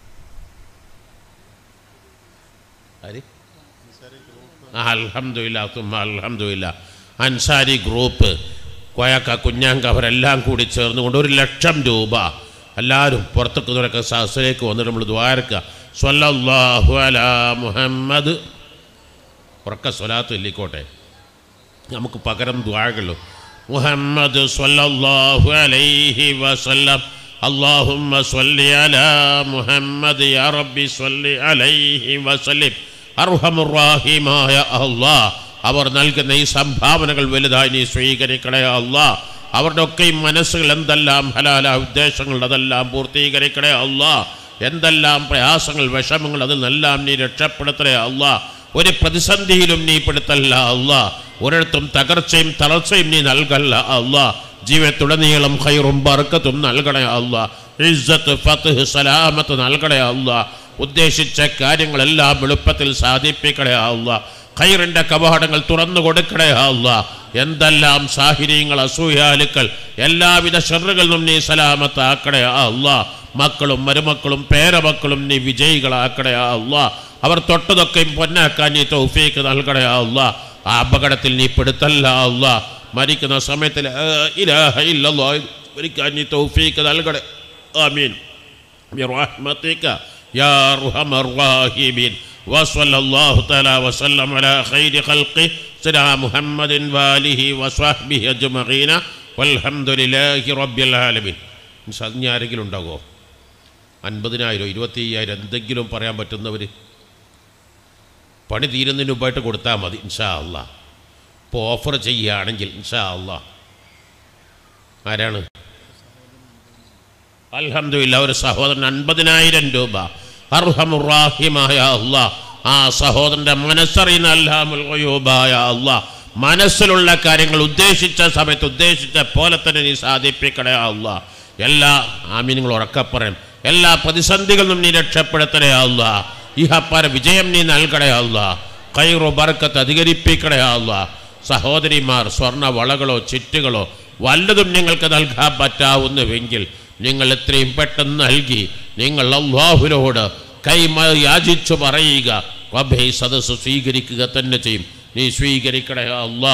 ആര് അലഹമില്ല തുമ്മ അലഹമില്ല അൻസാരി ഗ്രൂപ്പ് കോയക്ക കുഞ്ഞാങ്ക അവരെല്ലാം കൂടി ചേർന്നുകൊണ്ട് ഒരു ലക്ഷം രൂപ എല്ലാവരും പുറത്തൊക്കെ തുറക്ക സഹസിലേക്ക് വന്നിട്ട് നമ്മൾ ദ്വാരക്ക സ്വല്ലല്ലാഹു അലാ മുഹമ്മദ് ഉറക്ക സ്വലാത്ത് ഇല്ലിക്കോട്ടെ നമുക്ക് പകരം ദ്വാഴകളു മുഹമ്മദ് സ്വല്ലല്ലാഹു അലൈഹി വസല്ലം اللهم صل على محمد يا ربي صل عليه وسلم അർഹമുറാഹിമായ അള്ളാ അവർ നൽകുന്ന ഈ സംഭാവനകൾ വലുതായി നീ സ്വീകരിക്കണേ അള്ളാ അവരുടെ ഒക്കെയും മനസ്സുകൾ എന്തെല്ലാം ഹലാല ഉദ്ദേശങ്ങൾ അതെല്ലാം പൂർത്തീകരിക്കണേ അള്ളാ എന്തെല്ലാം പ്രയാസങ്ങൾ വിഷമങ്ങൾ അതിൽ നീ രക്ഷപ്പെടുത്തണേ അള്ളാ ഒരു പ്രതിസന്ധിയിലും നീ പെടുത്തല്ല അള്ളാ ഒരിടത്തും തകർച്ചയും തളർച്ചയും നീ നൽകല്ല അള്ളാ ജീവിതത്തുടനീളം ഖൈറും ബർക്കത്തും നൽകണേ അള്ളാ ഇസ്സത്ത് ഫത്ഹ് സലാമത്ത് നൽകണേ അള്ളാ ഉദ്ദേശിച്ച കാര്യങ്ങളെല്ലാം എളുപ്പത്തിൽ സാധിപ്പിക്കണേ അള്ളാ ഖൈറിന്റെ കവാടങ്ങൾ തുറന്നു കൊടുക്കണേ അള്ളാ എന്തെല്ലാം സാഹിര്യങ്ങൾ അസൂയാലുക്കൾ എല്ലാവിധ ഷെറുകളിലും നീ സലാമത്താക്കണേ അള്ളാ മക്കളും മരുമക്കളും പേരമക്കളും നീ വിജയികളാക്കണേ അള്ളാ അവർ തൊട്ടതൊക്കെയും പൊന്നാക്കാൻ നീ തൗഫീക്ക് നൽകണേ അള്ളാ ആ അപകടത്തിൽ നീ പെടുത്തല്ല അള്ളാ മരിക്കുന്ന സമയത്തിൽ "ആ, ഇലാഹ ഇല്ലല്ലാ" മരിക്കാൻ നീ തൗഫീക്ക് നൽകണേ ആമീൻ برحمتك يا أرحم الراحمين وصلى الله تعالى وسلم على خير خلقه سيدنا محمد وآله وصحبه أجمعين والحمد لله رب العالمين ഇനി ആരെങ്കിലും ഉണ്ടാകുമോ അൻപതിനായിരം ഇരുപത്തി അയ്യായിരം എന്തെങ്കിലും പറയാൻ പറ്റുന്നവർ പണി തീരുന്നതിന് മുമ്പായിട്ട് കൊടുത്താൽ മതി ഇൻഷാ അള്ളാ ഇപ്പോൾ ഓഫർ ചെയ്യുകയാണെങ്കിൽ ഇൻഷാ അള്ളാ ആരാണ് അൽഹംദുലില്ല ഒരു സഹോദരൻ അൻപതിനായിരം രൂപ അർഹമുറാഹിമായ അള്ളാ ആ സഹോദരന്റെ മനസ്സറിയുന്ന അല്ലാമുൽബായ അള്ളാ മനസ്സിലുള്ള കാര്യങ്ങൾ ഉദ്ദേശിച്ച സമയത്ത് ഉദ്ദേശിച്ച പോലെ തന്നെ നീ സാധിപ്പിക്കണേ അള്ളാ എല്ലാ ആമീനുകൾ ഉറക്കെ പറയും എല്ലാ പ്രതിസന്ധികളും നീ രക്ഷപ്പെടുത്തണേ അള്ളാ ഇഹപ്പര വിജയം നീ നൽകണേ അള്ളാ കൈറു ബർക്കത്ത് അധികരിപ്പിക്കണേ അള്ളാ സഹോദരിമാർ സ്വർണ്ണ വളകളോ ചിറ്റുകളോ വല്ലതും നിങ്ങൾക്ക് നൽകാൻ പറ്റാവുന്നുവെങ്കിൽ നിങ്ങൾ എത്രയും പെട്ടെന്ന് നൽകി നിങ്ങൾ അള്ളാഹുവിനോട് കൈമ യാചിച്ചു പറയുക റബ്ബേ ഈ സദസ്സ് സ്വീകരിക്കുക തന്നെ ചെയ്യും നീ സ്വീകരിക്കണേ അള്ളാ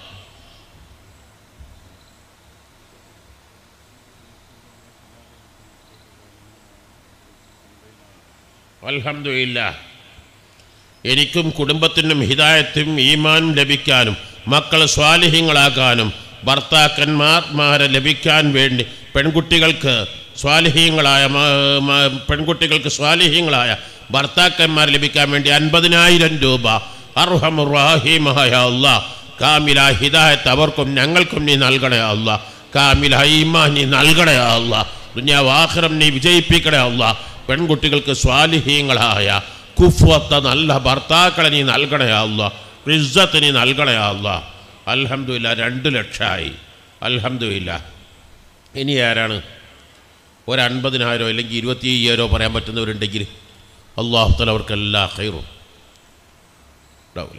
അൽഹംദുലില്ല എനിക്കും കുടുംബത്തിനും ഹിതായത്തും ഈമാനും ലഭിക്കാനും മക്കൾ സ്വാലിഹ്യങ്ങളാകാനും ഭർത്താക്കന്മാർമാരെ ലഭിക്കാൻ വേണ്ടി പെൺകുട്ടികൾക്ക് സ്വാലിഹ്യങ്ങളായ മ- മ- പെൺകുട്ടികൾക്ക് സ്വാലിഹ്യങ്ങളായ ഭർത്താക്കന്മാർ ലഭിക്കാൻ വേണ്ടി അൻപതിനായിരം രൂപ അർഹമുറാഹിമായ അള്ളാ കാമില ഹിദായത്ത് അവർക്കും ഞങ്ങൾക്കും നീ നൽകണേ അള്ളാ കാമില ഈമാൻ നീ നൽകണേ അള്ളാ ദുന്യാവാഹരം നീ വിജയിപ്പിക്കണേ അള്ളാ പെൺകുട്ടികൾക്ക് സ്വാലിഹ്യങ്ങളായ കുഫ്വത്ത നല്ല ഭർത്താക്കളെ നീ നൽകണേ അല്ല റിസ്സത്ത് നീ നൽകണേ അല്ല അൽഹംദുലില്ല രണ്ട് ലക്ഷമായി അൽഹംദുലില്ല ഇനി ആരാണ് ഒരു അൻപതിനായിരോ അല്ലെങ്കിൽ ഇരുപത്തി അയ്യായിരോ പറയാൻ പറ്റുന്നവരുണ്ടെങ്കിൽ അള്ളാഹുത്തല അവർക്ക് എല്ലാ ഹൈറും ഉണ്ടാവില്ല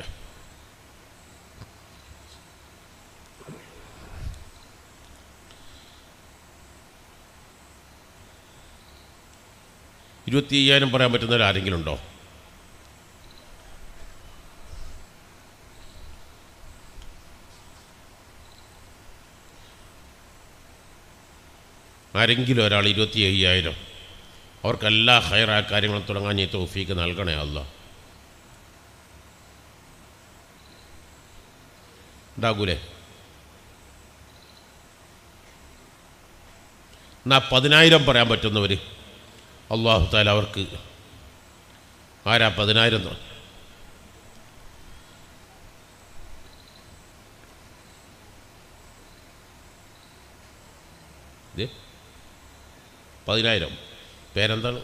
ഇരുപത്തി അയ്യായിരം പറയാൻ പറ്റുന്നവർ ആരെങ്കിലും ഉണ്ടോ ആരെങ്കിലും ഒരാൾ ഇരുപത്തി അയ്യായിരം അവർക്ക് എല്ലാ ഹയറായ കാര്യങ്ങളും തുടങ്ങാൻ ഈ തോഫീക്ക് നൽകണേ അല്ല ഉണ്ടാകൂലേ എന്നാ പതിനായിരം പറയാൻ പറ്റുന്നവർ അള്ളാഹു താല അവർക്ക് ആരാ പതിനായിരം എന്ന്? ഇത് പതിനായിരം പേരെന്താണ്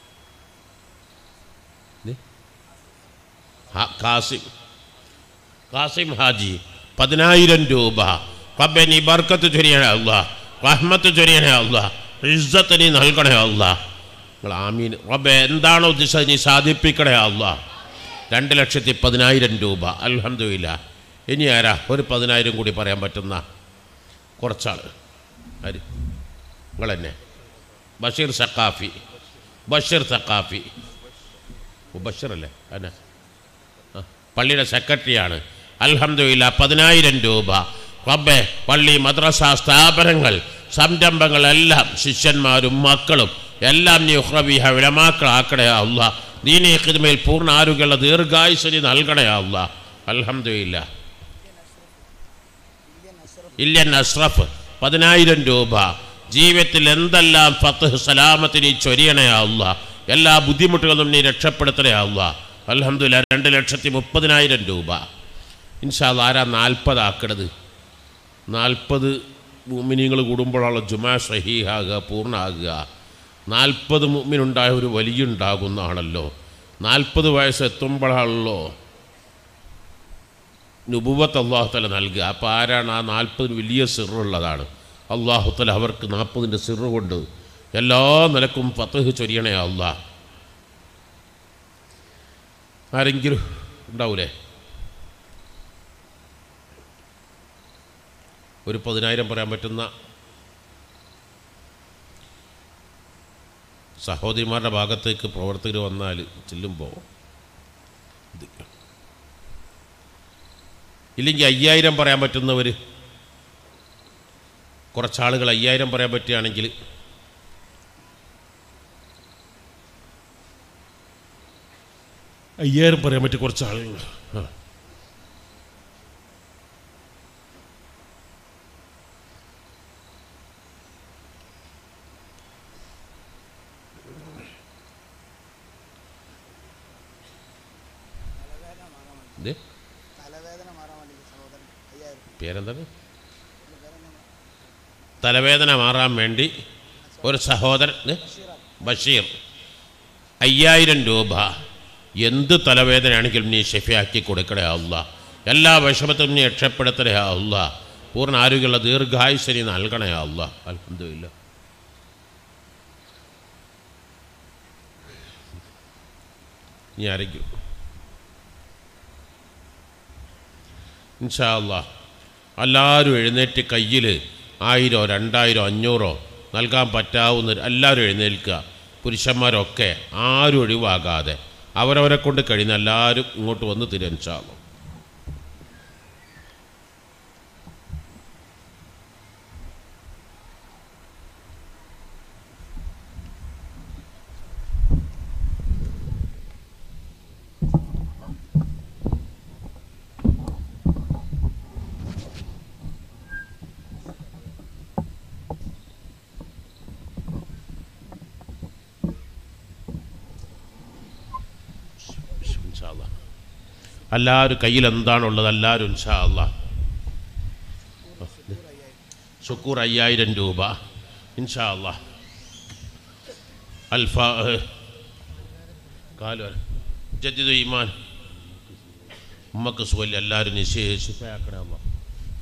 ഇത്? ഹാ- കാസിം കാസിം ഹാജി പതിനായിരം രൂപ റബ്ബെ നീ ബർക്കത്ത് ചൊരിയണേ അല്ല റഹ്മത്ത് ചൊരിയണേ അല്ല ഇസ്സത്ത് നീ നൽകണേ അല്ല നിങ്ങൾ ആമീൻ റബ്ബെ എന്താണോ ഉദ്ദേശിച്ചത് നീ സാധിപ്പിക്കണേ അല്ല രണ്ട് ലക്ഷത്തി പതിനായിരം രൂപ അൽഹംദുലില്ല ഇനി ആരാ ഒരു പതിനായിരം കൂടി പറയാൻ പറ്റുന്ന കുറച്ചാൾ ആര് നിങ്ങൾ തന്നെ ബഷീർ സക്കാഫി ബഷീർ സക്കാഫി ബഷീർ അല്ലേ അന്നെ ആ, പള്ളിയുടെ സെക്രട്ടറിയാണ് അൽഹംദുലില്ല പതിനായിരം രൂപ റബ്ബെ പള്ളി മദ്രസ സ്ഥാപനങ്ങൾ സംരംഭങ്ങൾ എല്ലാം ശിഷ്യന്മാരും മക്കളും എല്ലാം നീ ഉഹ്റബിഹ വിലമാക്കളാക്കണേ അല്ല ദീനീ ഖിദ്മയിൽ പൂർണ്ണ ആരോഗ്യമുള്ള ദീർഘായുസരി നൽകണേ അല്ല അൽഹംദുലില്ല ഇല്യൻ അഷ്റഫ് പതിനായിരം രൂപ ജീവിതത്തിൽ എന്തെല്ലാം ഫത്ത് സലാമത്തിന് നീ ചൊരിയണേ അല്ല എല്ലാ ബുദ്ധിമുട്ടുകളും നീ രക്ഷപ്പെടുത്തണേ അല്ല അലഹമില്ല രണ്ട് ലക്ഷത്തി മുപ്പതിനായിരം രൂപ ഇൻഷാല്ല ആരാ നാൽപ്പതാക്കണത് നാൽപ്പത് മുമിനിങ്ങൾ കൂടുമ്പോഴുള്ള ജുമാ ഷഹീഹാകുക പൂർണ്ണമാകുക നാൽപ്പത് മുമ്മിനുണ്ടായ ഒരു വലിയ ഉണ്ടാകുന്നതാണല്ലോ നാൽപ്പത് വയസ്സ് എത്തുമ്പോഴാണല്ലോ നുബുവത്ത് അള്ളാഹുത്തല നൽകുക അപ്പോൾ ആരാണ് ആ നാൽപ്പതിന് വലിയ സിറുള്ളതാണ് അള്ളാഹുത്തല അവർക്ക് നാൽപ്പതിൻ്റെ സിറ് കൊണ്ട് എല്ലാ നിലക്കും ഫത്തഹ് ചൊരിയണേ അള്ളാഹ് ആരെങ്കിലും ഉണ്ടാവൂലേ ഒരു പതിനായിരം പറയാൻ പറ്റുന്ന സഹോദരിമാരുടെ ഭാഗത്തേക്ക് പ്രവർത്തകർ വന്നാൽ ചെല്ലുമ്പോൾ ഇത് ഇല്ലെങ്കിൽ അയ്യായിരം പറയാൻ പറ്റുന്നവർ കുറച്ചാളുകൾ അയ്യായിരം പറയാൻ പറ്റുകയാണെങ്കിൽ അയ്യായിരം പറയാൻ പറ്റിയ കുറച്ച് ആളുകൾ ആ ഇത് തലവേദന മാറാൻ വേണ്ടി സഹോദരൻ അയ്യായിരം പേരെന്താണ് തലവേദന മാറാൻ വേണ്ടി ഒരു സഹോദരൻ ഇത്? ബഷീർ അയ്യായിരം രൂപ എന്ത് തലവേദനയാണെങ്കിലും നീ ഷെഫിയാക്കി കൊടുക്കണേ അല്ല എല്ലാ വിഷമത്തിലും നീ രക്ഷപ്പെടുത്തണേ അല്ല പൂർണ്ണ ആരോഗ്യമുള്ള ദീർഘായുസരി നൽകണേ അല്ല അൽഹംദുലില്ലാ ഇനി ആരെങ്കിലും ഇൻഷാല്ല എല്ലാവരും എഴുന്നേറ്റ് കയ്യിൽ ആയിരോ രണ്ടായിരോ അഞ്ഞൂറോ നൽകാൻ പറ്റാവുന്ന എല്ലാവരും എഴുന്നേൽക്കുക പുരുഷന്മാരൊക്കെ ആരും ഒഴിവാകാതെ അവരവരെ കൊണ്ട് കഴിയുന്ന എല്ലാവരും ഇങ്ങോട്ട് വന്ന് തിരി ഇൻഷാല്ല ഇൻഷാല്ല എല്ലാവരും കയ്യിൽ എന്താണുള്ളത് എല്ലാവരും ഇൻഷാല്ല ഷുക്കൂർ അയ്യായിരം രൂപ ഇൻഷാല്ല അൽഫ കാലു ജദ്ദിദു ഈമാൻ ഉമ്മക്ക് സുഖല്ല എല്ലാവരും നിശ്ചയിച്ച് അല്ല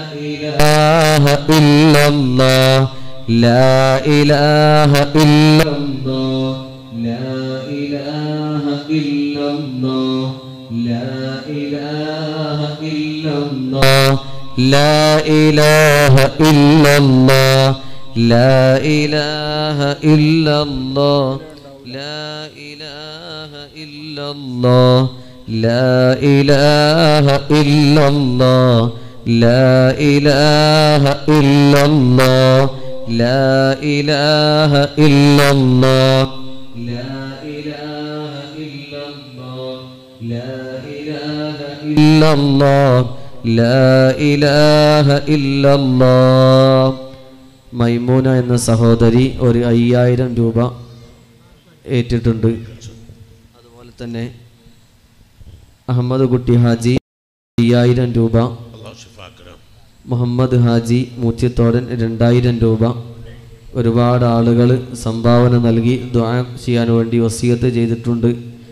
إله إلا الله لا إله إلا الله لا إله إلا الله لا إله إلا الله لا إله إلا الله لا إله إلا الله لا إله إلا الله لا إله إلا الله لا إله إلا الله لا إله إلا الله لا إله إلا الله لا إله إلا الله لا إله إلا الله മൈമൂന എന്ന സഹോദരി ഒരു അയ്യായിരം രൂപ ഏറ്റിട്ടുണ്ട് അതുപോലെ തന്നെ അഹമ്മദ് കുട്ടി ഹാജി അയ്യായിരം രൂപ അള്ളാഹു ഷിഫാക്കണം മുഹമ്മദ് ഹാജി മൂച്ചിത്തോടൻ രണ്ടായിരം രൂപ ഒരുപാട് ആളുകൾ സംഭാവന നൽകി ദ്വാ ചെയ്യാൻ വേണ്ടി വസീയത്ത് ചെയ്തിട്ടുണ്ട്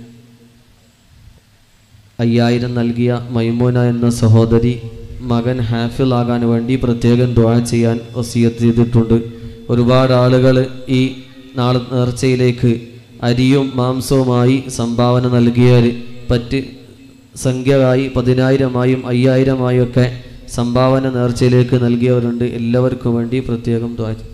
അയ്യായിരം നൽകിയ മൈമൂന എന്ന സഹോദരി മകൻ ഹാഫിൽ ആകാൻ വേണ്ടി പ്രത്യേകം ദ്വാ ചെയ്യാൻ വസീയത്ത് ചെയ്തിട്ടുണ്ട് ഒരുപാട് ആളുകൾ ഈ നാളെ നേർച്ചയിലേക്ക് അരിയും മാംസവുമായി സംഭാവന നൽകിയവർ പറ്റ് സംഖ്യയായി പതിനായിരമായും അയ്യായിരമായും ഒക്കെ സംഭാവന നേർച്ചയിലേക്ക് നൽകിയവരുണ്ട് എല്ലാവർക്കും വേണ്ടി പ്രത്യേകം ദ്വാ ചെയ്യും.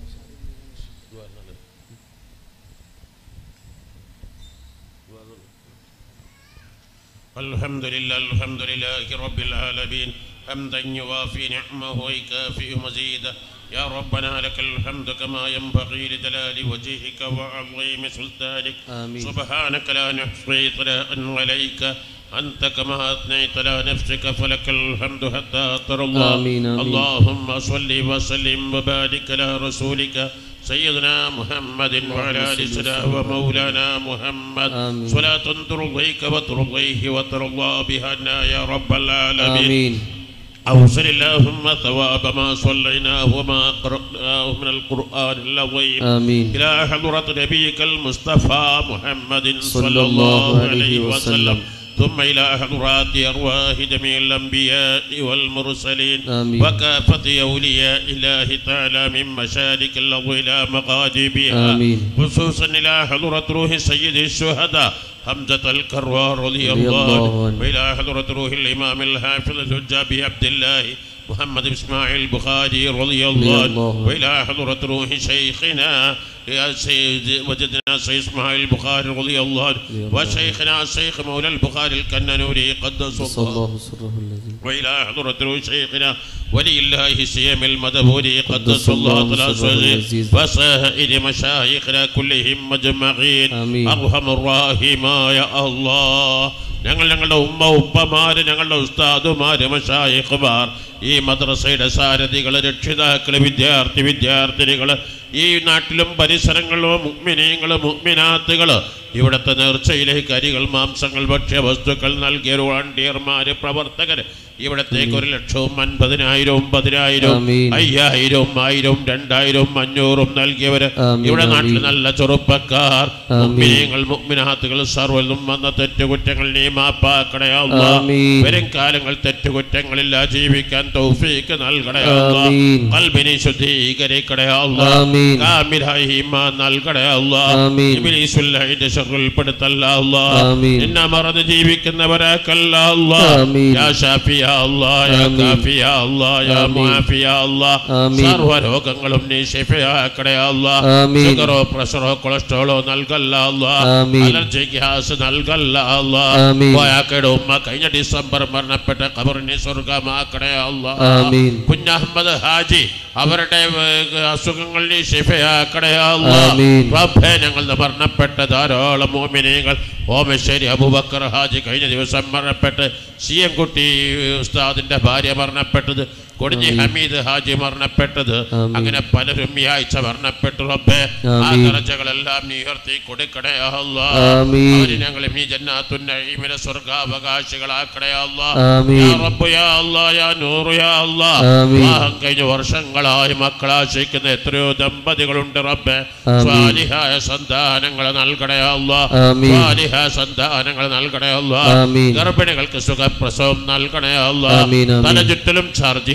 الحمد لله الحمد لله رب العالمين حمدا يوافي نعمه ويكافئ مزيده يا ربنا لك الحمد كما ينبغي لجلال وجهك وعظيم سلطانك آمين. سبحانك لا نحصي ثناء عليك أنت كما أثنيت على نفسك فلك الحمد حتى ترى الله آمين، آمين. اللهم صل وسلم وبارك على رسولك سيدنا محمد وعلى آل صل سيدنا وسلم. ومولانا محمد آمين. صلاة ترضيك وترضيه وترضى بها عنا يا رب العالمين آمين أوصل اللهم ثواب ما صليناه وما قرأناه من القرآن العظيم آمين إلى حضرة نبيك المصطفى محمد صلى صلى الله الله عليه عليه وسلم. وسلم ثم إلى حضرات أرواح جميع الأنبياء والمرسلين آمين. وكافة أولياء الله تعالى من مشارق الأرض إلى مغاربها آمين. خصوصا إلى حضرة روح سيد الشهداء حمزة الكرار رضي رضي الله الله عنه عنه. وإلى حضرة روح الإمام الحافظ الحجاب عبد الله محمد بن إسماعيل البخاري رضي الله عنه الله عنه. وإلى حضرة روح شيخنا يا سيد وجدنا سيد إسماعيل البخاري رضي الله عنه رضي الله وشيخنا الشيخ مولى البخاري الكنانوري قدس صلى الله الله سره الذي وإلى حضرة روح شيخنا ولي الله سيم المدبوري قدس قدس الله الله تعالى سره سره العزيز. وسائر مشايخنا كلهم مجمعين آمين. أرحم الراحمين يا الله ഞങ്ങൾ ഞങ്ങളുടെ ഉമ്മ ഉപ്പമാര് ഞങ്ങളുടെ ഉസ്താദുമാര് മഷായിഖുമാർ ഈ മദ്രസയുടെ സാരഥികൾ രക്ഷിതാക്കൾ വിദ്യാർത്ഥി വിദ്യാർത്ഥിനികൾ ഈ നാട്ടിലും പരിസരങ്ങളിലും മുഗ്മിനീങ്ങൾ മുഗ്മിനാത്തുകൾ ഇവിടുത്തെ നേർച്ചയിലേക്ക് അരികൾ മാംസങ്ങൾ ഭക്ഷ്യവസ്തുക്കൾ നൽകിയ വാണ്ടിയർമാര് പ്രവർത്തകർ ഇവിടത്തേക്ക് ഒരു ലക്ഷവും അൻപതിനായിരവും പതിനായിരവും ആമീൻ. അയ്യായിരവും ആയിരവും രണ്ടായിരവും അഞ്ഞൂറും നൽകിയവര് ആമീൻ, ഇവിടെ നാട്ടിൽ ആമീൻ. നല്ല ചെറുപ്പക്കാർ ആമീൻ. മുഗ്മിനീങ്ങൾ മുഗ്മിനാത്തുകൾ സർവ്വതും വന്ന തെറ്റുകുറ്റങ്ങൾ നീ മാപ്പാക്കണേ അല്ലാ. ആമീൻ. വരും കാലങ്ങൾ തെറ്റുകുറ്റങ്ങളില്ല ജീവിക്കാൻ തൗഫീക്ക് നൽകണേ അല്ലാ. ആമീൻ. കൽബിനെ ശുദ്ധീകരിക്കണേ അല്ലാ. ആമീൻ. കാമിലായ ഈമാൻ നൽകണേ അല്ലാ. ആമീൻ. ഇബ്ലീസുൽ അതിന്റെ ഷർറിൽപ്പെടുത്തല്ല അല്ലാ. ആമീൻ. നിന്നെ മറന്ന് ജീവിക്കുന്നവരാക്കല്ല അല്ലാ. ആമീൻ. യാ ഷാഫി യാ അല്ലാ, യാ ആമീൻ. കാഫി യാ അല്ലാ, യാ ആമീൻ. മുആഫി യാ അല്ലാ. ആമീൻ. സർവ്വ രോഗങ്ങളും നീ ശിഫയാക്കണേ അല്ലാ. ആമീൻ. ഷുഗറോ പ്രഷറോ കൊളസ്ട്രോളോ നൽകല്ല അല്ലാ. ആമീൻ. അലർജി ഗ്യാസ് നൽകല്ല അല്ലാ. ആമീൻ. പോയാക്കയുടെ ഉമ്മ കഴിഞ്ഞ ഡിസംബർ മരണപ്പെട്ട ഖബറിനെ സ്വർഗമാക്കണേ അല്ലാ. ആമീൻ. കുഞ്ഞഹമ്മദ് ഹാജി അവരുടെ ഏഹ്, അസുഖങ്ങൾ നീ ശിഫയാക്കണേ അല്ലാ. ആമീൻ. റബ്ബേ ഞങ്ങളുടെ മരണപ്പെട്ട ധാരാളം മോമിനികൾ ഓമശ്ശേരി അബൂബക്കർ ഹാജി കഴിഞ്ഞ ദിവസം മരണപ്പെട്ട് സി എം കുട്ടി ഉസ്താദിന്റെ ഭാര്യ മരണപ്പെട്ടത് കൊടിഞ്ഞി ഹമീദ് ഹാജി മരണപ്പെട്ടത് ആമീൻ. അങ്ങനെ പലരും ഈ ആഴ്ച മരണപ്പെട്ടു റബ്ബേ ആ ആമീൻ. ദറജകളെല്ലാം നീ ഉയർത്തി കൊടുക്കണേ അല്ലാ. ആമീൻ. അവര് ഞങ്ങളെ നീ ജന്നാത്തുൻ നഈമിലെ സ്വർഗാവകാശികളാക്കണേ അല്ലാ. ആമീൻ. യാ റബ്ബ് യാ അല്ലാ, യാ നൂറ് യാ അല്ലാ. ആമീൻ. വിവാഹം കഴിഞ്ഞ വർഷങ്ങളായി മക്കളാശിക്കുന്ന എത്രയോ ദമ്പതികളുണ്ട് റബ്ബേ ആമീൻ. സ്വാലിഹായ സന്താനങ്ങളെ നൽകണേ അല്ലാ. ആമീൻ. സ്വാലിഹായ സന്താനങ്ങളെ നൽകണേ അല്ലാ. ആമീൻ. ഗർഭിണികൾക്ക് സുഖപ്രസവം നൽകണേ അല്ലാ. ആമീൻ, ആമീൻ. തല ചുറ്റലും ഛർദിയും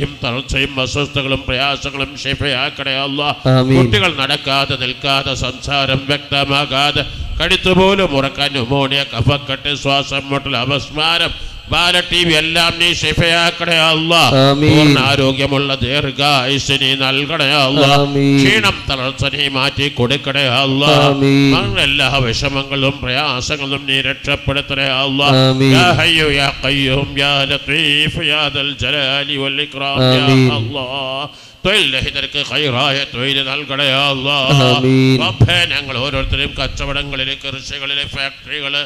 പനിയും തളർച്ചയും അസ്വസ്ഥകളും പ്രയാസങ്ങളും ഷിഫയാക്കണേ അല്ല ആമീൻ. കുട്ടികൾ നടക്കാതെ നിൽക്കാതെ സംസാരം വ്യക്തമാകാതെ കഴുത്തുപോലും ഉറക്കാൻ ന്യൂമോണിയ കഫക്കെട്ട് ശ്വാസം മുട്ടൽ അപസ്മാരം ബാല ടി വി എല്ലാം നീ ഷിഫയാക്കണേ അല്ല ആമീൻ. പൂർണ്ണ ആരോഗ്യമുള്ള ദീർഘായുസ് നീ നൽകണേ അല്ല ആമീൻ. ക്ഷീണം തളർച്ച നീ മാറ്റി കൊടുക്കണേ അല്ല ആമീൻ. ഞങ്ങളുടെ എല്ലാ വിഷമങ്ങളും പ്രയാസങ്ങളും നീ രക്ഷപ്പെടുത്തണേ അല്ല ആമീൻ. യാ ഹയ്യു യാ ഖയ്യൂം യാ ലത്തീഫ് യാ ദൽ ജലാലി വൽ ഇക്റാം യാ ആമീൻ. അല്ലാഹ് തൊഴിൽ രഹിതർക്ക് ഹൈറായ തൊഴിൽ നൽകണേ അല്ലാ ആമീൻ. റബ്ബേ ഞങ്ങൾ ഓരോരുത്തരും കച്ചവടങ്ങളിൽ കൃഷികളിലെ ഫാക്ടറികള്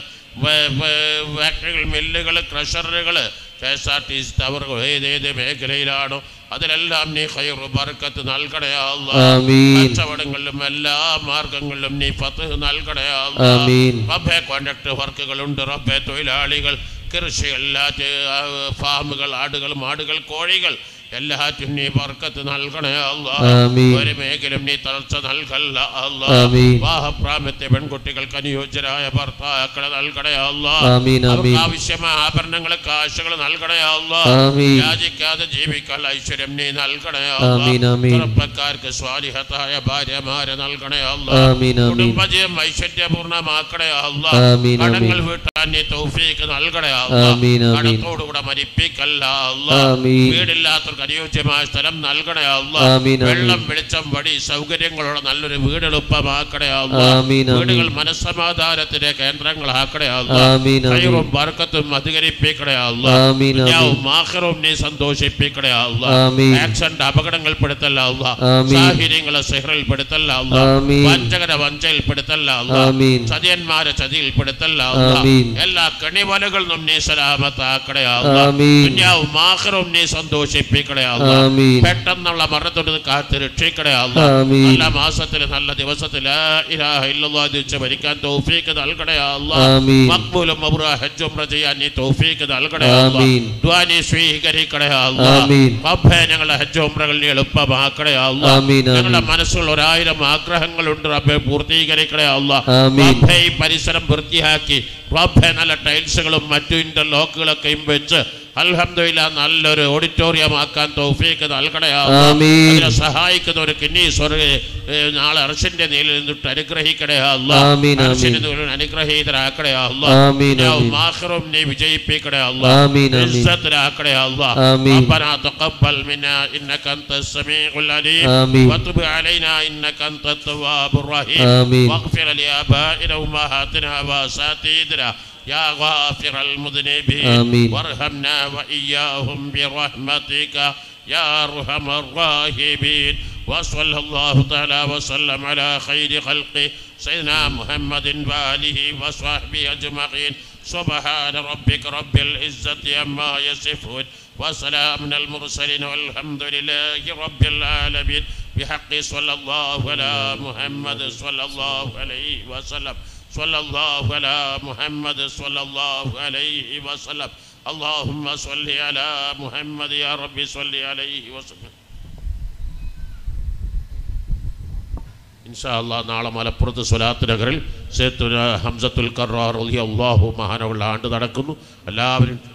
ഫാക്ടറികൾ മില്ലുകൾ ക്രഷറുകൾ K S R T C ടവറുകൾ ഏതേത് മേഖലയിലാണോ അതിലെല്ലാം നീ ഹൈറു ബർക്കത്ത് നൽകണേ അല്ലാ ആമീൻ. കച്ചവടങ്ങളിലും എല്ലാ മാർഗങ്ങളിലും നീ പത്ത് നൽകണേ അല്ലാ ആമീൻ. റബ്ബേ കോൺട്രാക്ട് വർക്കുകളുണ്ട് റബ്ബേ തൊഴിലാളികൾ കൃഷി എല്ലാ ഫാമുകൾ ആടുകൾ മാടുകൾ കോഴികൾ എല്ലാറ്റും നീ ബർക്കത്ത് നൽകണേ അല്ലാ ആമീൻ. ഒരു മേഖലും നീ തളർച്ച നൽകല്ല അല്ലാ ആമീൻ. വിവാഹപ്രാമ്യത്തെ പെൺകുട്ടികൾക്ക് അനുയോജ്യരായ ഭർത്താക്കളെ നൽകണേ അല്ലാ ആമീൻ, അവർക്ക് ആമീൻ. ആവശ്യമായ ആഭരണങ്ങൾ കാശുകൾ നൽകണേ അല്ലാ ആമീൻ. യാചിക്കാതെ ജീവിക്കാൻ ഐശ്വര്യം നീ നൽകണേ ആമീൻ, ആമീൻ. ചെറുപ്പക്കാർക്ക് സ്വാലിഹത്തായ ഭാര്യമാരെ നൽകണേ അല്ലാ ആമീൻ, ആമീൻ. കുടുംബജയം ഐശ്വര്യപൂർണ്ണമാക്കണേ അല്ലാ ആമീൻ, കടങ്ങൾ ആമീൻ. വീട്ടാൻ നീ തൗഫീക്ക് നൽകണേ അല്ലാ ആമീൻ, ആമീൻ. കടത്തോടുകൂടെ മരിപ്പിക്കല്ല അല്ലാ ആമീൻ. വീടില്ലാത്തവർക്ക് അനുയോജ്യമായ സ്ഥലം നൽകണേ അല്ലാ ആമീൻ, ആമീൻ. വെള്ളം വെളിച്ചം വടി സൗകര്യങ്ങളോടെ നല്ലൊരു വീട് എളുപ്പമാക്കണേ അല്ലാ ആമീൻ, ആമീൻ. വീടുകൾ മനസ്സമാധാനത്തിന്റെ കേന്ദ്രങ്ങളാക്കണേ അല്ലാ ആമീൻ, ആമീൻ. ഖൈറും ബർക്കത്തും അധികരിപ്പിക്കണേ അല്ലാ ആമീൻ, ആമീൻ. ദുനിയാവും ആഖിറവും നീ സന്തോഷിപ്പിക്കണേ അല്ലാ ആമീൻ. ആക്സിഡന്റ് അപകടങ്ങൾ പെടുത്തല്ല അല്ലാ ആമീൻ. സാഹിര്യങ്ങളെ സിഹറിൽ പെടുത്തല്ല അല്ലാ ആമീൻ. വഞ്ചകര വഞ്ചയിൽ പെടുത്തല്ല അല്ലാ ആമീൻ. ചതിയന്മാരെ ചതിയിൽ പെടുത്തല്ല അല്ലാ ആമീൻ. എല്ലാ കണിവലകളിലും നീ സലാമത്താക്കണേ അല്ലാ ആമീൻ. ദുനിയാവും ആഖിറവും നീ സന്തോഷിപ്പിക്കണേ അല്ലാ ആമീൻ. പെട്ടെന്നുള്ള മരണത്തോട് കാത്ത് രക്ഷിക്കണേ അല്ലാ ആമീൻ. നല്ല മാസത്തിൽ നല്ല ദിവസത്തിൽ ലാ ഇലാഹ ഇല്ലല്ലാഹ് ദിച്ച് ഭരിക്കാൻ തൗഫീക്ക് നൽകണേ അല്ലാ ആമീൻ. മഖ്ബൂലും മബ്റൂറ ഹജ്ജ് ഉംറ ചെയ്യാൻ നീ തൗഫീക്ക് നൽകണേ അല്ലാ ആമീൻ. ദുആ നീ സ്വീകരിക്കണേ അല്ലാ ആമീൻ. റബ്ബേ ഞങ്ങളുടെ ഹജ്ജ് ഉംറകൾ നീ എളുപ്പമാക്കണേ അല്ലാ ആമീൻ, ആമീൻ. ഞങ്ങളുടെ മനസ്സിൽ ഒരായിരം ആഗ്രഹങ്ങളുണ്ട് റബ്ബെ പൂർത്തീകരിക്കണേ അല്ലാ ആമീൻ. റബ്ബേ ഈ പരിസരം വൃത്തിയാക്കി റബ്ബെ നല്ല ടൈൽസുകളും മറ്റു ഇന്റർലോക്കുകളൊക്കെയും വെച്ച് അൽഹംദുലില്ല നല്ലൊരു ഓഡിറ്റോറിയം ആക്കാൻ തൗഫീക്ക് നൽകണേ അല്ലാ. ആമീൻ. അതിനെ സഹായിക്കുന്ന ഒരു കിന്നി സ്വർഗ ഏ, നാളെ അർഷിന്റെ നീലിൽ നിന്നിട്ട് അനുഗ്രഹിക്കണേ അല്ല ആമീൻ, അർഷിന്റെ ആമീൻ. നീലിൽ അനുഗ്രഹീതരാക്കണേ അല്ല ആമീൻ, ആമീൻ. ആഖിറും നീ വിജയിപ്പിക്കണേ അല്ല ആമീൻ, ആമീൻ. ഇസ്സത്തിലാക്കണേ അല്ല ആമീൻ. ربنا تقبل منا انك انت السميع العليم آمين. وتب علينا انك انت التواب الرحيم آمين. واغفر لابائنا وامهاتنا واساتذتنا يا غافر المذنبين آمين. وارحمنا واياهم برحمتك يا ارحم الراحمين وصلى الله تعالى وسلم على خير خلقه سيدنا محمد واله وصحبه اجمعين سبحان ربك رب العزه عما يصفون وسلام على المرسلين والحمد لله رب العالمين بحق صلى الله على محمد صلى الله عليه وسلم صلى الله على محمد صلى الله عليه وسلم اللهم صل على محمد يا رب صل عليه وسلم ഇൻഷാ അല്ലാ നാളെ മലപ്പുറത്ത് സ്വലാത്ത് നഗറിൽ സേത്തുന ഹംസത്തുൽ കറാർ അള്ളാഹു മഹാനവുള്ള ആണ്ട് നടക്കുന്നു എല്ലാവരും